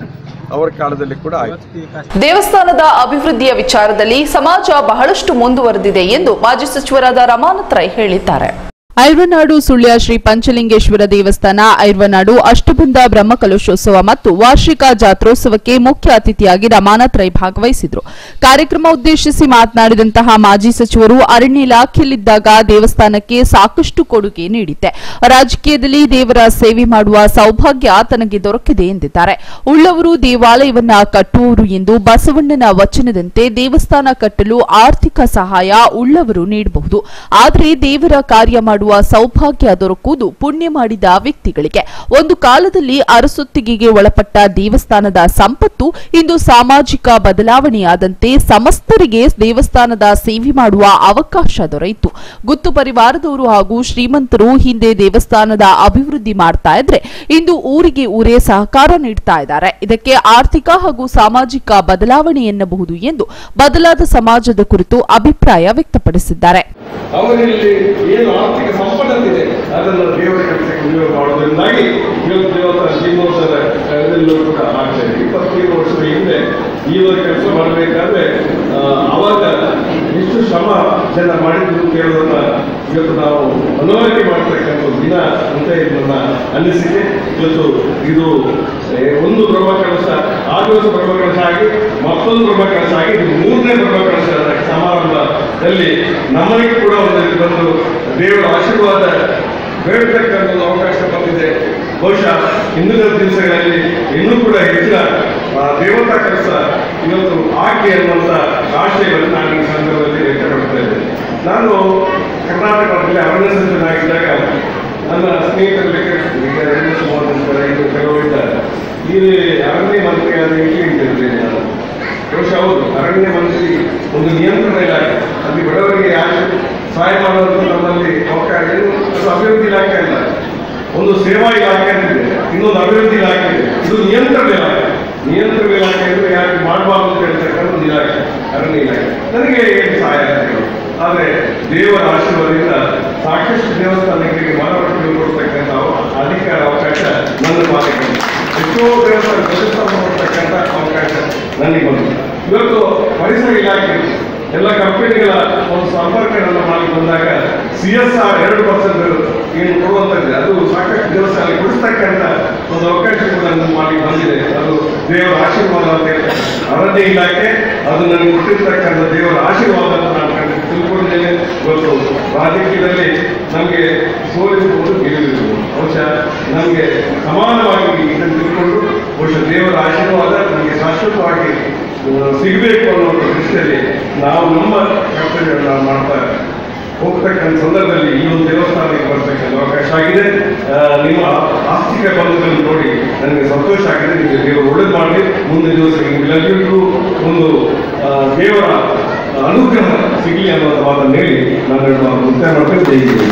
[SPEAKER 4] ಅವರ ಕಾಲದಲ್ಲಿ ಕೂಡ ಆಯಿತು
[SPEAKER 1] ದೇವಸ್ಥಾನದ ಅಭಿವೃದ್ಧಿಯ ವಿಚಾರದಲ್ಲಿ ಸಮಾಜ ಬಹಳಷ್ಟು ಮುಂದುವರೆದಿದೆ ಎಂದು ಮಾಜಿ ಸಚಿವರಾದ ರಮಾನಾಥ್ ರೈ ಹೇಳಿದ್ದಾರೆ
[SPEAKER 2] ಐರ್ವನಾಡು ಸುಳ್ಯ ಶ್ರೀ ಪಂಚಲಿಂಗೇಶ್ವರ ದೇವಸ್ಥಾನ ಐರ್ವನಾಡು ಅಷ್ಟಬಂಧ ಬ್ರಹ್ಮಕಲಶೋತ್ಸವ ಮತ್ತು ವಾರ್ಷಿಕ ಜಾತ್ರೋತ್ಸವಕ್ಕೆ ಮುಖ್ಯ ಅತಿಥಿಯಾಗಿ ರಮಾನಾಥ್ ರೈ ಭಾಗವಹಿಸಿದ್ರು ಕಾರ್ಯಕ್ರಮ ಉದ್ದೇಶಿಸಿ ಮಾತನಾಡಿದಂತಹ ಮಾಜಿ ಸಚಿವರು ಅರಣ್ಯ ಇಲಾಖೆಯಲ್ಲಿದ್ದಾಗ ದೇವಸ್ಥಾನಕ್ಕೆ ಸಾಕಷ್ಟು ಕೊಡುಗೆ ನೀಡಿದ್ದೆ ರಾಜಕೀಯದಲ್ಲಿ ದೇವರ ಸೇವೆ ಮಾಡುವ ಸೌಭಾಗ್ಯ ತನಗೆ ದೊರಕಿದೆ ಎಂದಿದ್ದಾರೆ ಉಳ್ಳವರು ದೇವಾಲಯವನ್ನ ಕಟ್ಟುವವರು ಎಂದು ಬಸವಣ್ಣನ ವಚನದಂತೆ ದೇವಸ್ಥಾನ ಕಟ್ಟಲು ಆರ್ಥಿಕ ಸಹಾಯ ಉಳ್ಳವರು ನೀಡಬಹುದು ಆದರೆ ದೇವರ ಕಾರ್ಯ ಮಾಡುವ ಸೌಭಾಗ್ಯ ದೊರಕುವುದು ಪುಣ್ಯ ಮಾಡಿದ ವ್ಯಕ್ತಿಗಳಿಗೆ ಒಂದು ಕಾಲದಲ್ಲಿ ಅರಸೊತ್ತಿಗೆಗೆ ಒಳಪಟ್ಟ ದೇವಸ್ಥಾನದ ಸಂಪತ್ತು ಇಂದು ಸಾಮಾಜಿಕ ಬದಲಾವಣೆಯಾದಂತೆ ಸಮಸ್ತರಿಗೆ ದೇವಸ್ಥಾನದ ಸೇವೆ ಮಾಡುವ ಅವಕಾಶ ದೊರೆಯಿತು ಗುತ್ತು ಪರಿವಾರದವರು ಹಾಗೂ ಶ್ರೀಮಂತರು ಹಿಂದೆ ದೇವಸ್ಥಾನದ ಅಭಿವೃದ್ಧಿ ಮಾಡ್ತಾ ಇದ್ರೆ ಇಂದು ಊರಿಗೆ ಊರೇ ಸಹಕಾರ ನೀಡ್ತಾ ಇದ್ದಾರೆ ಇದಕ್ಕೆ ಆರ್ಥಿಕ ಹಾಗೂ ಸಾಮಾಜಿಕ ಬದಲಾವಣೆ ಎನ್ನಬಹುದು ಎಂದು ಬದಲಾದ ಸಮಾಜದ ಕುರಿತು ಅಭಿಪ್ರಾಯ ವ್ಯಕ್ತಪಡಿಸಿದ್ದಾರೆ
[SPEAKER 4] ಅವರಲ್ಲಿ ಏನು ಆರ್ಥಿಕ ಸಂಪತ್ತಿದೆ ಅದನ್ನು ದೇವರ ಕೆಲಸಕ್ಕೆ ವಿನಿಯೋಗ ಮಾಡೋದ್ರಿಂದಾಗಿ ಇವತ್ತು ದೇವರ ಜೀವನೋತ್ಸವ ಇದರಲ್ಲೂ ಕೂಡ ಆಗ್ತಾ ಇದೆ ಇಪ್ಪತ್ತೈದು ವರ್ಷದ ಹಿಂದೆ ಈ ಒಂದು ಕೆಲಸ ಮಾಡಬೇಕಾದ್ರೆ ಆ, ಅವಾಗ ಎಷ್ಟು ಶ್ರಮ ಜನ ಮಾಡಿದ್ರು ಕೇಳೋದನ್ನ ಇವತ್ತು ನಾವು ಮನವರಿಕೆ ಮಾಡ್ತಕ್ಕಂಥ ಒಂದು ದಿನ ಅಂತ ಇದು ನನ್ನ ಅನಿಸಿಕೆ ಇವತ್ತು ಇದು ಏ, ಒಂದು ಬ್ರಹ್ಮ ಕಲಶ ಆ ದಿವಸ ಬ್ರಹ್ಮ ಕಲಶ ಆಗಿ ಮತ್ತೊಂದು ಬ್ರಹ್ಮ ಕಲಶ ಆಗಿ ಇದು ಮೂರನೇ ಬ್ರಹ್ಮ ಕಲಶ ಸಮಾರಂಭದಲ್ಲಿ ನಮಗೆ ಕೂಡ ಒಂದು ರೀತಿ ಬಂದು ದೇವರ ಆಶೀರ್ವಾದ ಬೇಡತಕ್ಕಂಥ ಒಂದು ಅವಕಾಶ ಬಂದಿದೆ ಬಹುಶಃ ಹಿಂದಿನ ದಿವಸಗಳಲ್ಲಿ ಇನ್ನೂ ಕೂಡ ಹೆಚ್ಚಿನ ಆ, ದೇವತಾ ಕೆಲಸ ಇವತ್ತು ಆಕೆ ಅನ್ನುವಂಥ ಆಶಯವನ್ನು ನಾನು ಈ ಸಂದರ್ಭದಲ್ಲಿ ವ್ಯಕ್ತಪಡ್ತಾ ಇದ್ದೇನೆ ನಾನು ಕರ್ನಾಟಕದಲ್ಲಿ ಅರಣ್ಯ ಸಚಿವನಾಗಿದ್ದಾಗ ನನ್ನ ಸ್ನೇಹಿತರಲ್ಲಿ ಕೇಳ್ತೀನಿ ಈಗ ಎರಡು ಸುಮಾರು ಜನ ಇದು ಕೆಲವರು ಇದ್ದಾರೆ ಈ ಅರಣ್ಯ ಮಂತ್ರಿಯಾದ ಇಟ್ಟಿದ್ದೇನೆ ನಾನು ಬಹುಶಃ ಹೌದು ಅರಣ್ಯ ಮಂತ್ರಿ ಒಂದು ನಿಯಂತ್ರಣ ಇಲಾಖೆ ಅಲ್ಲಿ ಬಡವರಿಗೆ ಯಾರು ಸಹಾಯ ಮಾಡೋದು ನಮ್ಮಲ್ಲಿ ಅವಕಾಶ ಏನು ಅದು ಅಭಿವೃದ್ಧಿ ಇಲಾಖೆ ಅಲ್ಲ ಒಂದು ಸೇವಾ ಇಲಾಖೆ ಅಂತಿದೆ ಇನ್ನೊಂದು ಅಭಿವೃದ್ಧಿ ಇಲಾಖೆ ಇದೆ ಇದು ನಿಯಂತ್ರಣ ಇಲಾಖೆ ನಿಯಂತ್ರಣ ಇಲಾಖೆ ಅಂದ್ರೆ ಯಾರಿಗೆ ಮಾಡಬಾರ್ದು ಅಂತ ಹೇಳ್ತಕ್ಕಂಥ ಒಂದು ಇಲಾಖೆ ಅರಣ್ಯ ಇಲಾಖೆ ನನಗೆ ಏನು ಸಹಾಯ ಆಗ್ತಿಲ್ಲ ಆದರೆ ದೇವರ ಆಶೀರ್ವಾದದಿಂದ ಸಾಕಷ್ಟು ದೇವಸ್ಥಾನಗಳಿಗೆ ಮನವರಿಕೆ ಕೊಡ್ತಕ್ಕಂಥ ಅವ- ಅಧಿಕಾರ ಅವಕಾಶ ನನ್ನ ಪಾಲಿಗೆ ಬಂದಿದೆ. ಎಷ್ಟೋ ದೇವಸ್ಥಾನ ಪ್ರತಿಷ್ಠಾಪನೆ ಮಾಡ್ತಕ್ಕಂಥ ಅವಕಾಶ ನನಗೆ ಬಂದಿದೆ ಇವತ್ತು ಪರಿಸರ ಇಲಾಖೆ ಎಲ್ಲ ಕಂಪನಿಗಳ ಒಂದು ಸಂಪರ್ಕಗಳನ್ನು ಮಾಡಿ ಬಂದಾಗ ಸಿ ಎಸ್ ಆರ್ ಎರಡು ಪರ್ಸೆಂಟ್ ಏನು ಕೊಡುವಂಥದ್ದು ಅದು ಸಾಕಷ್ಟು ದೇವಸ್ಥಾನ ಕೊಡಿಸ್ತಕ್ಕಂಥ ಒಂದು ಅವಕಾಶ ಕೂಡ ನನ್ನ ಮಾಡಿ ಬಂದಿದೆ ಅದು ದೇವರ ಆಶೀರ್ವಾದ ಅಂತ ಹೇಳ್ತಾರೆ ಅರಣ್ಯ ಇಲಾಖೆ ಅದು ನನಗೆ ಕೊಟ್ಟಿರ್ತಕ್ಕಂಥ ದೇವರ ಆಶೀರ್ವಾದ ಅಂತ ನಾನು ಖಂಡಿತ ತಿಳ್ಕೊಂಡಿದ್ದೇನೆ ಇವತ್ತು ರಾಜಕೀಯದಲ್ಲಿ ನಮಗೆ ಸೋಲಿಸಬಹುದು ಗೆಲುವಿರಬಹುದು ಬಹುಶಃ ನಮಗೆ ಸಮಾನವಾಗಿ ಇದನ್ನು ತಿಳ್ಕೊಂಡು ಬಹುಶಃ ದೇವರ ಆಶೀರ್ವಾದ ನಮಗೆ ಶಾಶ್ವತವಾಗಿ ಆ, ಸಿಗಬೇಕು ಅನ್ನೋ ಒಂದು ದೃಷ್ಟಿಯಲ್ಲಿ ನಾವು ನಮ್ಮ ಕರ್ತವ್ಯವನ್ನು ನಾವು ಮಾಡ್ತಾ ಹೋಗ್ತಕ್ಕಂಥ ಸಂದರ್ಭದಲ್ಲಿ ಈ ಒಂದು ದೇವಸ್ಥಾನಕ್ಕೆ ಬರ್ತಕ್ಕಂಥ ಅವಕಾಶ ಆಗಿದೆ ಆ, ನಿಮ್ಮ ಆಸ್ತಿಕ ಬಂಧುಗಳನ್ನು ನೋಡಿ ನನಗೆ ಸಂತೋಷ ಆಗಿದೆ ನಿಮಗೆ ದೇವರು ಒಳ್ಳೇದು ಮಾಡಲಿ ಮುಂದಿನ ದಿವಸ ನಿಮ್ಗೆಲ್ಲರಿಗೂ ಒಂದು ಆ, ದೇವರ ಅನುಗ್ರಹ ಸಿಗಲಿ ಅನ್ನೋದು ಮಾತನ್ನು ಹೇಳಿ ನಾನು ಎರಡು ಮಾತು ಮುಕ್ತಾಯ ಮಾಡ್ತೇನೆ ಜೈ ಜೈ.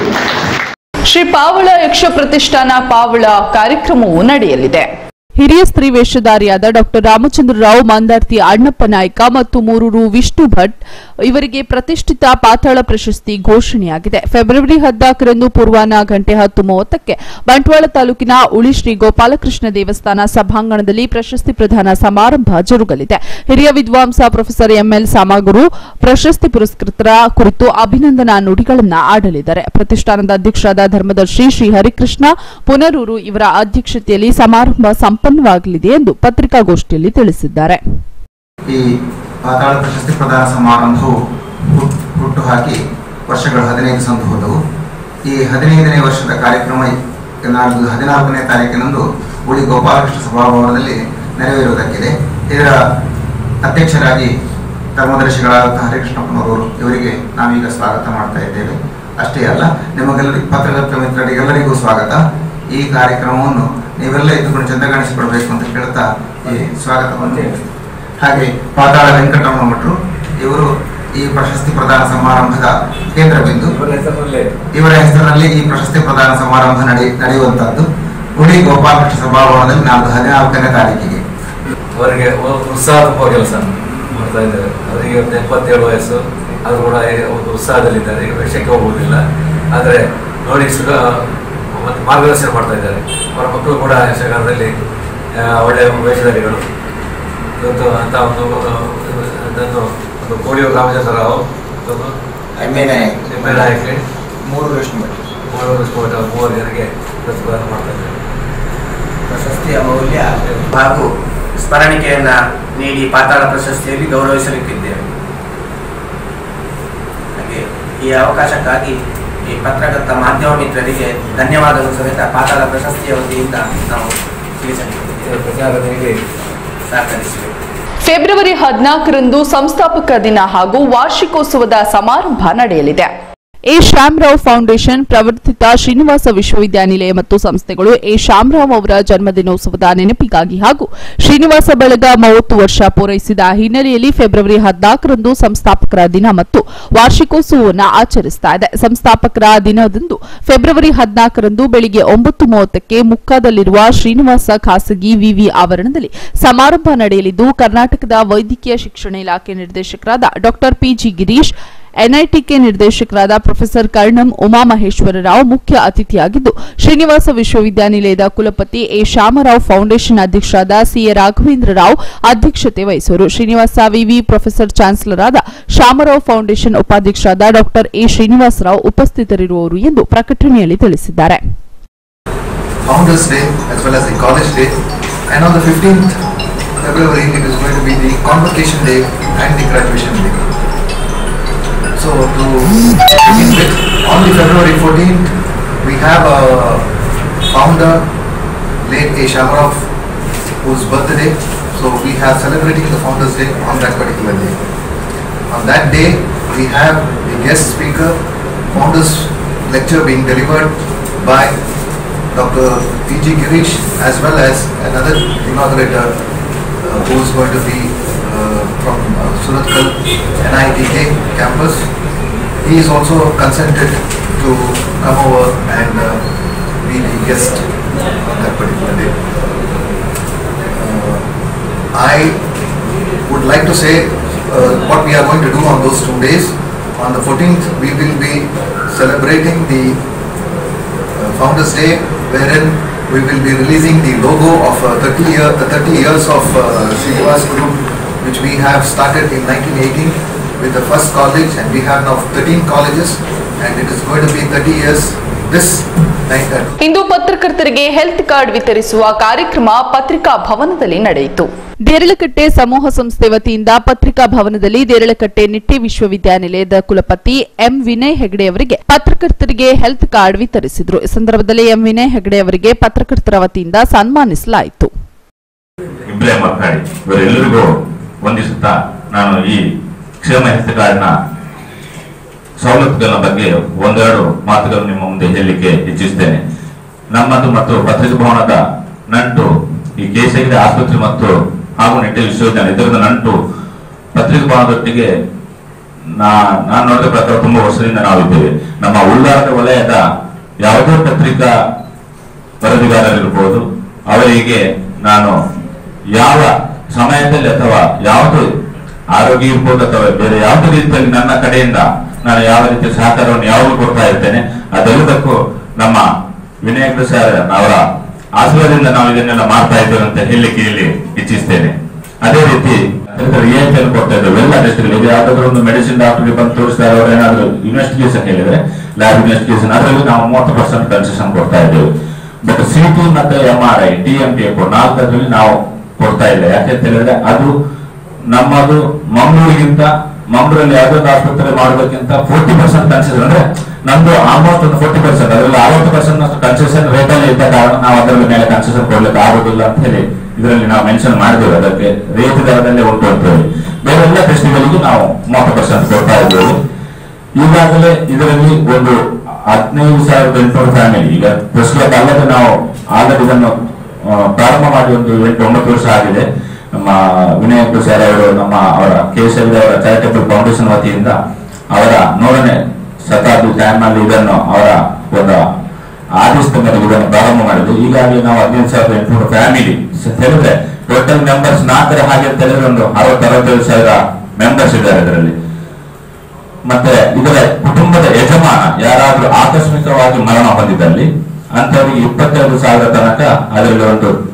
[SPEAKER 1] ಶ್ರೀ ಪಾವಳ ಯಕ್ಷ ಪ್ರತಿಷ್ಠಾನ ಪಾವಳ ಕಾರ್ಯಕ್ರಮವು ನಡೆಯಲಿದೆ
[SPEAKER 2] ಹಿರಿಯ ಸ್ತ್ರೀ ವೇಷಧಾರಿಯಾದ ಡಾಕ್ಟರ್ ರಾಮಚಂದ್ರರಾವ್ ಮಂದಾರ್ತಿ ಅಣ್ಣಪ್ಪ ನಾಯ್ಕ ಮತ್ತು ಮೂರೂರು ವಿಷ್ಣು ಭಟ್ ಇವರಿಗೆ ಪ್ರತಿಷ್ಠಿತ ಪಾತಾಳ ಪ್ರಶಸ್ತಿ ಘೋಷಣೆಯಾಗಿದೆ ಫೆಬ್ರವರಿ ಹದಿನಾಲ್ಕರಂದು ಪೂರ್ವಾಹ್ನ ಗಂಟೆ ಹತ್ತು ಮೂವತ್ತಕ್ಕೆ ಬಂಟ್ವಾಳ ತಾಲೂಕಿನ ಉಳಿ ಶ್ರೀ ಗೋಪಾಲಕೃಷ್ಣ ದೇವಸ್ಥಾನ ಸಭಾಂಗಣದಲ್ಲಿ ಪ್ರಶಸ್ತಿ ಪ್ರದಾನ ಸಮಾರಂಭ ಜರುಗಲಿದೆ ಹಿರಿಯ ವಿದ್ವಾಂಸ ಪ್ರೊಫೆಸರ್ ಎಂಎಲ್ ಸಾಮಗುರು ಪ್ರಶಸ್ತಿ ಪುರಸ್ಕೃತರ ಕುರಿತು ಅಭಿನಂದನಾ ನುಡಿಗಳನ್ನ ಆಡಲಿದ್ದಾರೆ ಪ್ರತಿಷ್ಠಾನದ ಅಧ್ಯಕ್ಷರಾದ ಧರ್ಮದರ್ಶಿ ಶ್ರೀ ಹರಿಕೃಷ್ಣ ಪುನರೂರು ಇವರ ಅಧ್ಯಕ್ಷತೆಯಲ್ಲಿ ಸಮಾರಂಭ ಸಂಪನ್ನವಾಗಲಿದೆ ಎಂದು ಪತ್ರಿಕಾಗೋಷ್ಠಿಯಲ್ಲಿ ತಿಳಿಸಿದ್ದಾರೆ
[SPEAKER 8] ಈ ಪಾತಾಳ ಪ್ರಶಸ್ತಿ ಪ್ರದಾನ ಸಮಾರಂಭವು ಹುಟ್- ಹುಟ್ಟು ಹಾಕಿ ವರ್ಷಗಳು ಹದಿನೈದು ಸಂದು ಹೋದವು ಈ ಹದಿನೈದನೇ ವರ್ಷದ ಕಾರ್ಯಕ್ರಮ ನಾಡ್ದು ಹದಿನಾಲ್ಕನೇ ತಾರೀಕಿನಂದು ಉಳಿ ಗೋಪಾಲಕೃಷ್ಣ ಸಭಾಭವನದಲ್ಲಿ ನೆರವೇರುವುದಕ್ಕಿದೆ ಇದರ ಅಧ್ಯಕ್ಷರಾಗಿ ಧರ್ಮದರ್ಶಿಗಳಾದಂತಹ ಹರಿಕೃಷ್ಣಪ್ಪನವರು ಇವರಿಗೆ ನಾವೀಗ ಸ್ವಾಗತ ಮಾಡ್ತಾ ಇದ್ದೇವೆ ಅಷ್ಟೇ ಅಲ್ಲ ನಿಮಗೆಲ್ಲರಿಗೂ ಪತ್ರಕರ್ತ ಮಿತ್ರರಿಗೆಲ್ಲರಿಗೂ ಸ್ವಾಗತ ಈ ಕಾರ್ಯಕ್ರಮವನ್ನು ನೀವೆಲ್ಲ ಇದ್ದುಕೊಂಡು ಚಂದಗಾಣಿಸಿಕೊಳ್ಬೇಕು ಅಂತ ಕೇಳ್ತಾ ಈ ಸ್ವಾಗತವನ್ನು ಹೇಳ್ತೀನಿ. ಹಾಗೆ ಪಾತಾಳ ವೆಂಕಟರಮಣ ಭಟ್ರು ಇವರು ಈ ಪ್ರಶಸ್ತಿ ಪ್ರದಾನ ಸಮಾರಂಭದ ಕೇಂದ್ರ ಬಿಂದು ಇವರ ಹೆಸರಿನಲ್ಲಿ ಈ ಪ್ರಶಸ್ತಿ ಪ್ರದಾನ ಸಮಾರಂಭ ನಡೆ ನಡೆಯುವಂತದ್ದು ಗುಡಿ ಗೋಪಾಲಕೃಷ್ಣ ಸಭಾಭವನದಲ್ಲಿ ನಾಲ್ಕು ಹದಿನಾಲ್ಕನೇ ತಾರೀಕಿಗೆ
[SPEAKER 9] ಅವರಿಗೆ ಒ- ಉತ್ಸಾಹ ತುಂಬ ಕೆಲಸ ಮಾಡ್ತಾ ಇದ್ದಾರೆ ಅವರಿಗೆ ಇವತ್ತು ಎಪ್ಪತ್ತೇಳು ವಯಸ್ಸು ಅವರು ಕೂಡ ಈ ಒಂದು ಉತ್ಸಾಹದಲ್ಲಿದ್ದಾರೆ ಈಗ ವೇಷಕ್ಕೆ ಹೋಗುವುದಿಲ್ಲ ಆದರೆ ನೋಡಿ ಸುಗ ಮತ್ತು ಮಾರ್ಗದರ್ಶನ ಮಾಡ್ತಾ ಇದ್ದಾರೆ ಅವರ ಮಕ್ಕಳು ಕೂಡ ಯಕ್ಷಗಾನದಲ್ಲಿ ಆ, ಒಳ್ಳೆಯ ವೇಷಧಾರಿಗಳು ಇವತ್ತು ಅಂತ ಒಂದು ಆ, ಅದನ್ನು ಒಂದು ಕೋಡಿಯೋ ರಾಮಚಂದ್ರ ರಾವ್ ಒಂದು
[SPEAKER 8] M A Nayak
[SPEAKER 9] M L ಆಗಿ
[SPEAKER 8] ಮೂರು ವರ್ಷ
[SPEAKER 9] ಮೂವರು ಸ್ಫೋಟ ಮೂವರು ಜನರಿಗೆ ಪ್ರತಿಪಾದನೆ ಮಾಡ್ತಾ ಇದ್ದಾರೆ
[SPEAKER 8] ಪ್ರಶಸ್ತಿಯ ಮೌಲ್ಯ ಹಾಗೂ ಸ್ಮರಣಿಕೆಯನ್ನ ನೀಡಿ ಪಾತಾಳ ಪ್ರಶಸ್ತಿಯಲ್ಲಿ ಗೌರವಿಸಲಿಕ್ಕಿದ್ದೇವೆ ಹಾಗೆ ಈ ಅವಕಾಶಕ್ಕಾಗಿ ಈ ಪತ್ರಕರ್ತ ಮಾಧ್ಯಮ ಮಿತ್ರರಿಗೆ ಧನ್ಯವಾದಗಳು ಸಮೇತ ಪಾತಾಳ ಪ್ರಶಸ್ತಿಯ ವತಿಯಿಂದ ನಾವು ತಿಳಿಸಲಿದ್ದೇವೆ
[SPEAKER 9] ಇದರ ಪ್ರಚಾರ ನೀಡಿ
[SPEAKER 8] ಸಹಕರಿಸಿವೆ
[SPEAKER 1] ಫೆಬ್ರವರಿ ಹದಿನಾಲ್ಕರಂದು ಸಂಸ್ಥಾಪಕ ದಿನ ಹಾಗೂ ವಾರ್ಷಿಕೋತ್ಸವದ ಸಮಾರಂಭ ನಡೆಯಲಿದೆ
[SPEAKER 2] ಎ ಶ್ಯಾಮರಾವ್ ಫೌಂಡೇಶನ್ ಪ್ರವರ್ತಿತ ಶ್ರೀನಿವಾಸ ವಿಶ್ವವಿದ್ಯಾನಿಲಯ ಮತ್ತು ಸಂಸ್ಥೆಗಳು ಎ ಶ್ಯಾಮರಾವ್ ಅವರ ಜನ್ಮದಿನೋತ್ಸವದ ನೆನಪಿಗಾಗಿ ಹಾಗೂ ಶ್ರೀನಿವಾಸ ಬಳಗ ಮೂವತ್ತು ವರ್ಷ ಪೂರೈಸಿದ ಹಿನ್ನೆಲೆಯಲ್ಲಿ ಫೆಬ್ರವರಿ ಹದಿನಾಲ್ಕರಂದು ಸಂಸ್ಥಾಪಕರ ದಿನ ಮತ್ತು ವಾರ್ಷಿಕೋತ್ಸವವನ್ನು ಆಚರಿಸ್ತಾ ಇದೆ ಸಂಸ್ಥಾಪಕರ ದಿನದಂದು ಫೆಬ್ರವರಿ ಹದಿನಾಲ್ಕರಂದು ಬೆಳಿಗ್ಗೆ ಒಂಬತ್ತು ಮೂವತ್ತಕ್ಕೆ ಮುಕ್ಕಾದಲ್ಲಿರುವ ಶ್ರೀನಿವಾಸ ಖಾಸಗಿ ವಿವಿ ಆವರಣದಲ್ಲಿ ಸಮಾರಂಭ ನಡೆಯಲಿದ್ದು ಕರ್ನಾಟಕದ ವೈದ್ಯಕೀಯ ಶಿಕ್ಷಣ ಇಲಾಖೆ ನಿರ್ದೇಶಕರಾದ ಡಾ ಪಿಜಿ ಗಿರೀಶ್ ಎನ್ಐಟಿಕೆ ನಿರ್ದೇಶಕರಾದ ಪ್ರೊಫೆಸರ್ ಕರ್ಣಂ ಉಮಾಮಹೇಶ್ವರರಾವ್ ಮುಖ್ಯ ಅತಿಥಿಯಾಗಿದ್ದು ಶ್ರೀನಿವಾಸ ವಿಶ್ವವಿದ್ಯಾನಿಲಯದ ಕುಲಪತಿ ಎ ಶ್ಯಾಮರಾವ್ ಫೌಂಡೇಶನ್ ಅಧ್ಯಕ್ಷರಾದ ಸಿಎ ರಾಘವೇಂದ್ರ ರಾವ್ ಅಧ್ಯಕ್ಷತೆ ವಹಿಸುವರು ಶ್ರೀನಿವಾಸ ವಿವಿ ಪ್ರೊಫೆಸರ್ ಚಾನ್ಸಲರ್ ಆದ ಶ್ಯಾಮರಾವ್ ಫೌಂಡೇಶನ್ ಉಪಾಧ್ಯಕ್ಷರಾದ ಡಾ ಎ ಶ್ರೀನಿವಾಸರಾವ್ ಉಪಸ್ಥಿತರಿರುವರು ಎಂದು ಪ್ರಕಟಣೆಯಲ್ಲಿ ತಿಳಿಸಿದ್ದಾರೆ
[SPEAKER 8] Founders Day as well as the College Day. And on the 15th February, it is going to be the Convocation Day and the Graduation Day. So to begin with, on the February 14th, we have a founder, late A. Shamarov, whose birthday. So we have celebrating the Founders Day on that particular day. On that day, we have a guest speaker, Founders lecture being delivered by Dr. P.G. Girish as well as another inaugurator uh, who is going to be uh, from uh, Suratkal NITK campus. He is also consented to come over and uh, be the guest on that particular day. Uh, I would like to say uh, what we are going to do on those two days. On the 14th, we will be celebrating the uh, Founders Day, wherein we will be releasing the logo of uh, 30 year, the 30 years of uh, Srinivas Group, which we have started in 1918 with the first college, and we have now 13 colleges, and it is going to be 30 years this night. uh,
[SPEAKER 1] ಇಂದು ಪತ್ರಕರ್ತರಿಗೆ health card ವಿತರಿಸುವ ಕಾರ್ಯಕ್ರಮ ಪತ್ರಿಕಾ ಭವನದಲ್ಲಿ ನಡೆಯಿತು
[SPEAKER 2] ದೇರಳಕಟ್ಟೆ ಸಮೂಹ ಸಂಸ್ಥೆ ವತಿಯಿಂದ ಪತ್ರಿಕಾ ಭವನದಲ್ಲಿ ದೇರಳಕಟ್ಟೆ ನಿಟ್ಟೆ ವಿಶ್ವವಿದ್ಯಾನಿಲಯದ ಕುಲಪತಿ ಎಂ ವಿನಯ್ ಹೆಗಡೆ ಅವರಿಗೆ ಪತ್ರಕರ್ತರಿಗೆ ಹೆಲ್ತ್ ಕಾರ್ಡ್ ವಿತರಿಸಿದರು ಈ ಸಂದರ್ಭದಲ್ಲಿ ಎಂ ವಿನಯ್ ಹೆಗಡೆ ಅವರಿಗೆ ಪತ್ರಕರ್ತರ ವತಿಯಿಂದ ಸನ್ಮಾನಿಸಲಾಯಿತು
[SPEAKER 10] ಇಬ್ಬರೇ ಮಾತನಾಡಿ ಇವರೆಲ್ಲರಿಗೂ ವಂದಿಸುತ್ತಾ ನಾನು ಈ ಕ್ಷೇಮ ಹೆಲ್ತ್ ಕಾರ್ಡ್ನ ಸವಲತ್ತುಗಳ ಬಗ್ಗೆ ಒಂದೆರಡು ಮಾತುಗಳು ನಿಮ್ಮ ಮುಂದೆ ಹೇಳಲಿಕ್ಕೆ ಇಚ್ಛಿಸ್ತೇನೆ ನಮ್ಮದು ಮತ್ತು ಪತ್ರಿಕಾ ಭವನದ ನಂಟು ಈ ಕೇಸರಿ ಆಸ್ಪತ್ರೆ ಮತ್ತು ಹಾಗೂ ನಿಟ್ಟೆ ವಿಶ್ವವಿದ್ಯಾಲಯ ಇದರದ ನಂಟು ಪತ್ರಿಕಾ ಭವನದೊಟ್ಟಿಗೆ ನಾ ನಾನು ನೋಡಿದ ಪ್ರಕಾರ ತುಂಬಾ ವರ್ಷದಿಂದ ನಾವಿದ್ದೇವೆ ನಮ್ಮ ಉಳ್ಳಾರದ ವಲಯದ ಯಾವುದೇ ಪತ್ರಿಕಾ ವರದಿಗಾರರಿರ್ಬೋದು ಅವರಿಗೆ ನಾನು ಯಾವ ಸಮಯದಲ್ಲಿ ಅಥವಾ ಯಾವುದು ಆರೋಗ್ಯ ಇರ್ಬೋದು ಅಥವಾ ಬೇರೆ ಯಾವುದೇ ರೀತಿಯಲ್ಲಿ ನನ್ನ ಕಡೆಯಿಂದ ನಾನು ಯಾವ ರೀತಿಯ ಸಹಕಾರವನ್ನು ಯಾವಾಗಲೂ ಕೊಡ್ತಾ ಇರ್ತೇನೆ ಅದೆಲ್ಲದಕ್ಕೂ ನಮ್ಮ ವಿನಾಯಕ ಸರ್ ಅವರ ಆಶೀರ್ವಾದದಿಂದ ನಾವು ಇದನ್ನೆಲ್ಲ ಮಾಡ್ತಾ ಇದ್ದೇವೆ ಅಂತ ಹೇಳಲಿಕ್ಕೆ ಇಲ್ಲಿ ಇಚ್ಛಿಸ್ತೇನೆ ಅದೇ ರೀತಿ ರಿಯಾಯಿತಿಯನ್ನು ಕೊಡ್ತಾ ಇದ್ದೇವೆ ಎಲ್ಲ ಟೆಸ್ಟ್ಗಳು ಇದು ಯಾವ್ದಾದ್ರು ಒಂದು ಮೆಡಿಸಿನ್ ಡಾಕ್ಟರ್ಗೆ ಬಂದು ತೋರಿಸ್ತಾರೆ ಅವ್ರು ಏನಾದ್ರು ಇನ್ವೆಸ್ಟಿಗೇಷನ್ ಹೇಳಿದ್ರೆ ಲ್ಯಾಬ್ ಇನ್ವೆಸ್ಟಿಗೇಷನ್ ಅದರಲ್ಲಿ ನಾವು ಮೂವತ್ತು ಪರ್ಸೆಂಟ್ ಕನ್ಸೆಷನ್ ಕೊಡ್ತಾ ಇದ್ದೇವೆ ಬಟ್ ಸಿ ಟಿ ಮತ್ತೆ M R I T M T ನಾಲ್ಕರಲ್ಲಿ ನಾವು ಕೊಡ್ತಾ ಇಲ್ಲ ಯಾಕೆ ಹೇಳಿದ್ರೆ ಅದು ನಮ್ಮದು ಮಂಗಳೂರಿಗಿಂತ ಮಂಗಳೂರಲ್ಲಿ ಯಾವ್ದೊಂದು ಆಸ್ಪತ್ರೆ ಮಾಡೋದಕ್ಕಿಂತ ಫೋರ್ಟಿ ಪರ್ಸೆಂಟ್ ಕನ್ಸೆಷನ್ ಅಂದ್ರೆ ನಮ್ದು ಆಲ್ಮೋಸ್ಟ್ ಒಂದು ಫೋರ್ಟಿ ಪರ್ಸೆಂಟ್ ಅದರಲ್ಲಿ ಅರವತ್ತು ಪರ್ಸೆಂಟ್ ಅಷ್ಟು ಕನ್ಸೆಷನ್ ರೇಟ್ ಅಲ್ಲಿ ಇದ್ದ ಕಾರಣ ನಾವು ಅದರ ಮೇಲೆ ಕನ್ಸೆಷನ್ ಕೊಡ್ಲಿಕ್ಕೆ ಆಗುದಿಲ್ಲ ಅಂತ ಹೇಳಿ ಇದರಲ್ಲಿ ನಾವು ಮೆನ್ಷನ್ ಮಾಡಿದ್ದೇವೆ ಅದಕ್ಕೆ ರೇಟ್ ದರದಲ್ಲೇ ಉಂಟು ಅಂತ ಹೇಳಿ ಬೇರೆ ಎಲ್ಲ ಟೆಸ್ಟ್ಗಳಿಗೂ ನಾವು ಮೂವತ್ತು ಪರ್ಸೆಂಟ್ ಕೊಡ್ತಾ ಇದ್ದೇವೆ ಈಗಾಗಲೇ ಇದರಲ್ಲಿ ಒಂದು ಹದಿನೈದು ಸಾವಿರದ ಎಂಟುನೂರು ಫ್ಯಾಮಿಲಿ ಈಗ ಪ್ರಸ್ತುತ ಅಲ್ಲದೆ ನಾವು ಆಲ್ರೆಡಿ ಇದನ್ನು ಆ, ಪ್ರಾರಂಭ ಮಾಡಿ ಒಂದು ಎಂಟು ಒಂಬತ್ತು ವರ್ಷ ಆಗಿದೆ ನಮ್ಮ ವಿನಯ್ ಸರ್ ಅವರು ನಮ್ಮ ಅವರ ಕೇಶವ್ ಅವರ ಚಾರಿಟಬಲ್ ಫೌಂಡೇಶನ್ ವತಿಯಿಂದ ಅವರ ನೂರನೇ ಶತಾಬ್ದಿ ಟೈಮ್ ನಲ್ಲಿ ಇದನ್ನು ಅವರ ಒಂದು ಆದೇಶದ ಮೇರೆಗೆ ಇದನ್ನು ಪ್ರಾರಂಭ ಮಾಡಿದ್ದು ಈಗಾಗಲೇ ನಾವು ಹದಿನೈದು ಸಾವಿರದ ಎಂಟುನೂರು ಫ್ಯಾಮಿಲಿ ಹೇಳಿದ್ರೆ ಟೋಟಲ್ ಮೆಂಬರ್ಸ್ ನಾಲ್ಕರ ಹಾಗೆ ಅಂತ ಹೇಳಿದ್ರೆ ಒಂದು ಅರವತ್ತು ಅರವತ್ತೈದು ಸಾವಿರ ಮೆಂಬರ್ಸ್ ಇದ್ದಾರೆ ಇದರಲ್ಲಿ ಮತ್ತೆ ಇದರ ಕುಟುಂಬದ ಯಜಮಾನ ಯಾರಾದ್ರೂ ಆಕಸ್ಮಿಕವಾಗಿ ಮರಣ ಹೊಂದಿದಲ್ಲಿ ಅಂತವರಿಗೆ ಇಪ್ಪತ್ತೆರಡು ಸಾವಿರ ತನಕ ಅದರಲ್ಲಿ ಒಂದು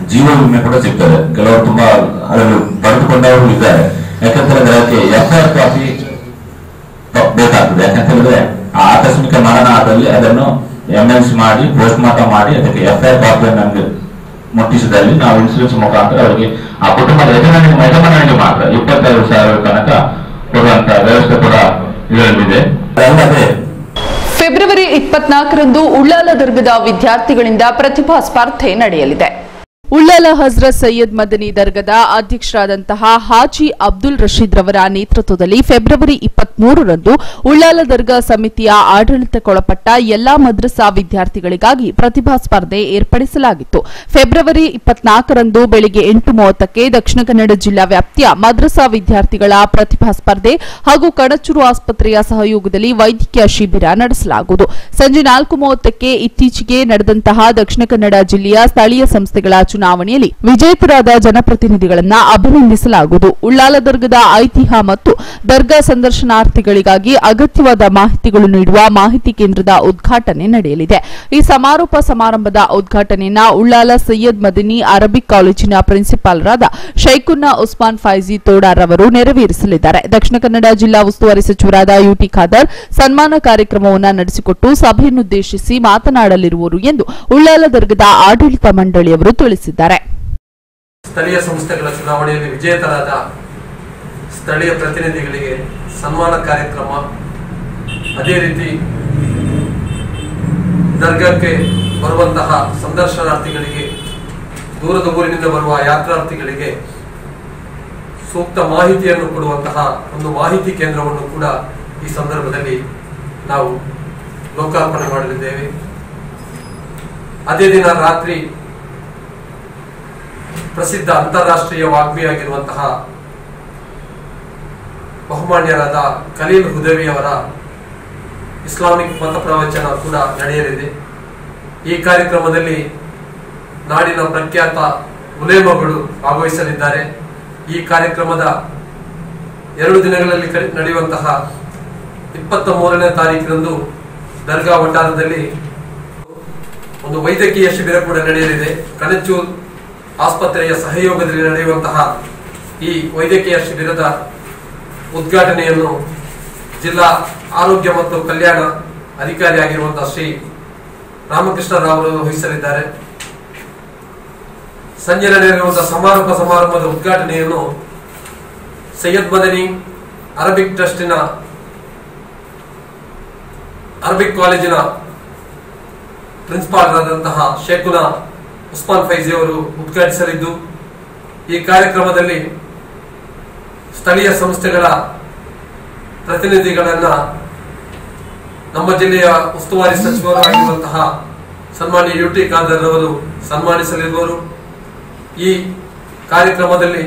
[SPEAKER 10] ಜೀವ ವಿಮೆ ಕೂಡ ಸಿಗ್ತದೆ ಕೆಲವರು ತುಂಬಾ ಅದರಲ್ಲಿ ಪಡೆದುಕೊಂಡವರು ಇದ್ದಾರೆ ಯಾಕಂತೇಳಿದ್ರೆ ಅದಕ್ಕೆ ಎಫ್ ಐ ಆರ್ ಕಾಪಿ ಬೇಕಾಗ್ತದೆ ಯಾಕಂತ ಹೇಳಿದ್ರೆ ಆ ಆಕಸ್ಮಿಕ ಮರಣ ಆದಲ್ಲಿ ಅದನ್ನು ಎಮ್ಎಲ್ಸ್ ಮಾಡಿ ಪೋಸ್ಟ್ ಮಾರ್ಟಮ್ ಮಾಡಿ ಅದಕ್ಕೆ ಎಫ್ ಐ ಆರ್ ಕಾಪಿಯನ್ನು ನಮಗೆ ಮುಟ್ಟಿಸಿದಲ್ಲಿ ನಾವು ಇನ್ಸೂರೆನ್ಸ್ ಮುಖಾಂತರ ಅವರಿಗೆ ಆ ಕುಟುಂಬದ ಯಜಮಾನಿಗೆ ಯಜಮಾನನಿಗೆ ಮಾತ್ರ ಇಪ್ಪತ್ತೈದು ಸಾವಿರ ತನಕ ಕೊಡುವಂತ ವ್ಯವಸ್ಥೆ ಕೂಡ ಇದರಲ್ಲಿದೆ ಅಲ್ಲದೆ
[SPEAKER 1] ಫೆಬ್ರವರಿ ಇಪ್ಪತ್ನಾಲ್ಕರಂದು ಉಳ್ಳಾಲ ದುರ್ಗದ ವಿದ್ಯಾರ್ಥಿಗಳಿಂದ ಪ್ರತಿಭಾ ಸ್ಪರ್ಧೆ ನಡೆಯಲಿದೆ
[SPEAKER 2] ಉಳ್ಳಾಲ ಹಜ್ರತ್ ಸೈಯದ್ ಮದನಿ ದರ್ಗದ ಅಧ್ಯಕ್ಷರಾದಂತಹ ಹಾಜಿ ಅಬ್ದುಲ್ ರಶೀದ್ ರವರ ನೇತೃತ್ವದಲ್ಲಿ ಫೆಬ್ರವರಿ ಇಪ್ಪತ್ಮೂರರಂದು ಉಳ್ಳಾಲ ದರ್ಗಾ ಸಮಿತಿಯ ಆಡಳಿತಕ್ಕೊಳಪಟ್ಟ ಎಲ್ಲಾ ಮದ್ರಸಾ ವಿದ್ಯಾರ್ಥಿಗಳಿಗಾಗಿ ಪ್ರತಿಭಾ ಸ್ಪರ್ಧೆ ಏರ್ಪಡಿಸಲಾಗಿತ್ತು ಫೆಬ್ರವರಿ ಇಪ್ಪತ್ನಾಲ್ಕರಂದು ಬೆಳಿಗ್ಗೆ ಎಂಟು ಮೂವತ್ತಕ್ಕೆ ದಕ್ಷಿಣ ಕನ್ನಡ ಜಿಲ್ಲಾ ವ್ಯಾಪ್ತಿಯ ಮದ್ರಸಾ ವಿದ್ಯಾರ್ಥಿಗಳ ಪ್ರತಿಭಾ ಸ್ಪರ್ಧೆ ಹಾಗೂ ಕಣಚೂರು ಆಸ್ಪತ್ರೆಯ ಸಹಯೋಗದಲ್ಲಿ ವೈದ್ಯಕೀಯ ಶಿಬಿರ ನಡೆಸಲಾಗುವುದು ಸಂಜೆ ನಾಲ್ಕು ಮೂವತ್ತಕ್ಕೆ ಇತ್ತೀಚೆಗೆ ನಡೆದಂತಹ ದಕ್ಷಿಣ ಕನ್ನಡ ಜಿಲ್ಲೆಯ ಸ್ಥಳೀಯ ಸಂಸ್ಥೆಗಳ ಚುನಾವಣೆಯಲ್ಲಿ ವಿಜೇತರಾದ ಜನಪ್ರತಿನಿಧಿಗಳನ್ನ ಅಭಿನಂದಿಸಲಾಗುವುದು ಉಳ್ಳಾಲ ದರ್ಗದ ಐತಿಹ್ಯ ಮತ್ತು ದರ್ಗಾ ಸಂದರ್ಶನಾರ್ಥಿಗಳಿಗಾಗಿ ಅಗತ್ಯವಾದ ಮಾಹಿತಿಗಳು ನೀಡುವ ಮಾಹಿತಿ ಕೇಂದ್ರದ ಉದ್ಘಾಟನೆ ನಡೆಯಲಿದೆ ಈ ಸಮಾರೋಪ ಸಮಾರಂಭದ ಉದ್ಘಾಟನೆಯನ್ನ ಉಳ್ಳಾಲ ಸೈಯದ್ ಮದಿನಿ ಅರಬಿಕ್ ಕಾಲೇಜಿನ ಪ್ರಿನ್ಸಿಪಾಲರಾದ ಶೈಖುನ್ನಾ ಉಸ್ಮಾನ್ ಫೈಜಿ ತೋಡಾರ್ ಅವರು ನೆರವೇರಿಸಲಿದ್ದಾರೆ ದಕ್ಷಿಣ ಕನ್ನಡ ಜಿಲ್ಲಾ ಉಸ್ತುವಾರಿ ಸಚಿವರಾದ ಯುಟಿ ಖಾದರ್ ಸನ್ಮಾನ ಕಾರ್ಯಕ್ರಮವನ್ನು ನಡೆಸಿಕೊಟ್ಟು ಸಭೆಯನ್ನುದ್ದೇಶಿಸಿ ಮಾತನಾಡಲಿರುವರು ಎಂದು ಉಳ್ಳಾಲ ದರ್ಗದ ಆಡಳಿತ ಮಂಡಳಿಯವರು ತಿಳಿಸಿದ್ದಾರೆ
[SPEAKER 11] ಸ್ಥಳೀಯ ಸಂಸ್ಥೆಗಳ ಚುನಾವಣೆಯಲ್ಲಿ ವಿಜೇತರಾದ ಸ್ಥಳೀಯ ಪ್ರತಿನಿಧಿಗಳಿಗೆ ಸನ್ಮಾನ ಕಾರ್ಯಕ್ರಮ ಅದೇ ರೀತಿ ದರ್ಗಕ್ಕೆ ಬರುವಂತಹ ಸಂದರ್ಶನಾರ್ಥಿಗಳಿಗೆ ದೂರದ ಊರಿನಿಂದ ಬರುವ ಯಾತ್ರಾರ್ಥಿಗಳಿಗೆ ಸೂಕ್ತ ಮಾಹಿತಿಯನ್ನು ಕೊಡುವಂತಹ ಒಂದು ಮಾಹಿತಿ ಕೇಂದ್ರವನ್ನು ಕೂಡ ಈ ಸಂದರ್ಭದಲ್ಲಿ ನಾವು ಲೋಕಾರ್ಪಣೆ ಮಾಡಲಿದ್ದೇವೆ ಅದೇ ದಿನ ರಾತ್ರಿ ಪ್ರಸಿದ್ಧ ಅಂತಾರಾಷ್ಟ್ರೀಯ ವಾಗ್ಮಿಯಾಗಿರುವಂತಹ ಬಹುಮಾನ್ಯರಾದ ಖಲೀಲ್ ಹುದವಿಯವರ ಇಸ್ಲಾಮಿಕ್ ಮತ ಪ್ರವಚನ ಕೂಡ ನಡೆಯಲಿದೆ ಈ ಕಾರ್ಯಕ್ರಮದಲ್ಲಿ ನಾಡಿನ ಪ್ರಖ್ಯಾತ ಉಲೇಮಗಳು ಭಾಗವಹಿಸಲಿದ್ದಾರೆ ಈ ಕಾರ್ಯಕ್ರಮದ ಎರಡು ದಿನಗಳಲ್ಲಿ ಕಡೆ- ನಡೆಯುವಂತಹ ಇಪ್ಪತ್ತ ಮೂರನೇ ತಾರೀಕಿನಂದು ದರ್ಗಾ ವಠಾರದಲ್ಲಿ ಒಂದು ವೈದ್ಯಕೀಯ ಶಿಬಿರ ಕೂಡ ನಡೆಯಲಿದೆ ಕಣಚೂರ್ ಆಸ್ಪತ್ರೆಯ ಸಹಯೋಗದಲ್ಲಿ ನಡೆಯುವಂತಹ ಈ ವೈದ್ಯಕೀಯ ಶಿಬಿರದ ಉದ್ಘಾಟನೆಯನ್ನು ಜಿಲ್ಲಾ ಆರೋಗ್ಯ ಮತ್ತು ಕಲ್ಯಾಣ ಅಧಿಕಾರಿಯಾಗಿರುವಂತಹ ಶ್ರೀ ರಾಮಕೃಷ್ಣ ರಾವ್ ವಹಿಸಲಿದ್ದಾರೆ ಸಂಜೆ ನಡೆಯಲಿರುವಂತಹ ಸಮಾರೋಪ ಸಮಾರಂಭದ ಉದ್ಘಾಟನೆಯನ್ನು ಸೈಯದ್ ಮದನಿ ಅರಬಿಕ್ ಟ್ರಸ್ಟಿನ ಅರಬಿಕ್ ಕಾಲೇಜಿನ ಪ್ರಿನ್ಸಿಪಾಲರಾದಂತಹ ಶೇಖುನ ಉಸ್ಮಾನ್ ಫೈಜಿ ಅವರು ಉದ್ಘಾಟಿಸಲಿದ್ದು ಈ ಕಾರ್ಯಕ್ರಮದಲ್ಲಿ ಸ್ಥಳೀಯ ಸಂಸ್ಥೆಗಳ ಪ್ರತಿನಿಧಿಗಳನ್ನ ನಮ್ಮ ಜಿಲ್ಲೆಯ ಉಸ್ತುವಾರಿ ಸಚಿವರು ಆಗಿರುವಂತಹ ಸನ್ಮಾನ್ಯ ಯು ಟಿ ಖಾದರ್ ಅವರು ಸನ್ಮಾನಿಸಲಿರುವರು ಈ ಕಾರ್ಯಕ್ರಮದಲ್ಲಿ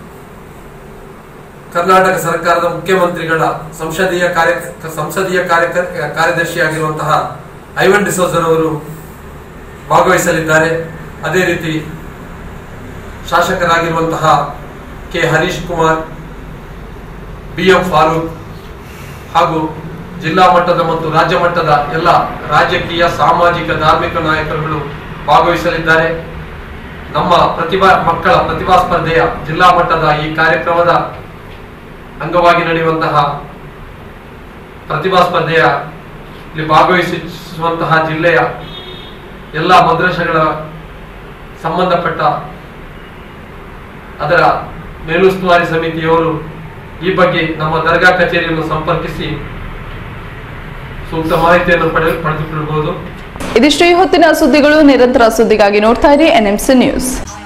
[SPEAKER 11] ಕರ್ನಾಟಕ ಸರ್ಕಾರದ ಮುಖ್ಯಮಂತ್ರಿಗಳ ಸಂಸದೀಯ ಕಾರ್ಯ ಸಂಸದೀಯ ಕಾರ್ಯ ಕಾರ್ಯದರ್ಶಿಯಾಗಿರುವಂತಹ ಐವನ್ ಡಿಸೋಜರ್ ಅವರು ಭಾಗವಹಿಸಲಿದ್ದಾರೆ ಅದೇ ರೀತಿ ಶಾಸಕರಾಗಿರುವಂತಹ K Harish Kumar B M Farooq ಹಾಗೂ ಜಿಲ್ಲಾ ಮಟ್ಟದ ಮತ್ತು ರಾಜ್ಯ ಮಟ್ಟದ ಎಲ್ಲ ರಾಜಕೀಯ ಸಾಮಾಜಿಕ ಧಾರ್ಮಿಕ ನಾಯಕರುಗಳು ಭಾಗವಹಿಸಲಿದ್ದಾರೆ ನಮ್ಮ ಪ್ರತಿಭಾ ಮಕ್ಕಳ ಪ್ರತಿಭಾ ಸ್ಪರ್ಧೆಯ ಜಿಲ್ಲಾ ಮಟ್ಟದ ಈ ಕಾರ್ಯಕ್ರಮದ ಅಂಗವಾಗಿ ನಡೆಯುವಂತಹ ಪ್ರತಿಭಾ ಸ್ಪರ್ಧೆಯ ಇಲ್ಲಿ ಭಾಗವಹಿಸುವಂತಹ ಜಿಲ್ಲೆಯ ಎಲ್ಲ ಮದ್ರಸೆಗಳ ಸಂಬಂಧಪಟ್ಟ ಅದರ ಮೇಲುಸ್ತುವಾರಿ ಸಮಿತಿಯವರು ಈ ಬಗ್ಗೆ ನಮ್ಮ ದರ್ಗಾ ಕಚೇರಿಯನ್ನು ಸಂಪರ್ಕಿಸಿ ಸೂಕ್ತ ಮಾಹಿತಿಯನ್ನು ಪಡೆ ಪಡೆದುಕೊಳ್ಳಬಹುದು
[SPEAKER 1] ಇದಿಷ್ಟು ಈ ಹೊತ್ತಿನ ಸುದ್ದಿಗಳು ನಿರಂತರ ಸುದ್ದಿಗಾಗಿ ನೋಡ್ತಾ ಇರಿ ಎನ್ಎಂಸಿ ನ್ಯೂಸ್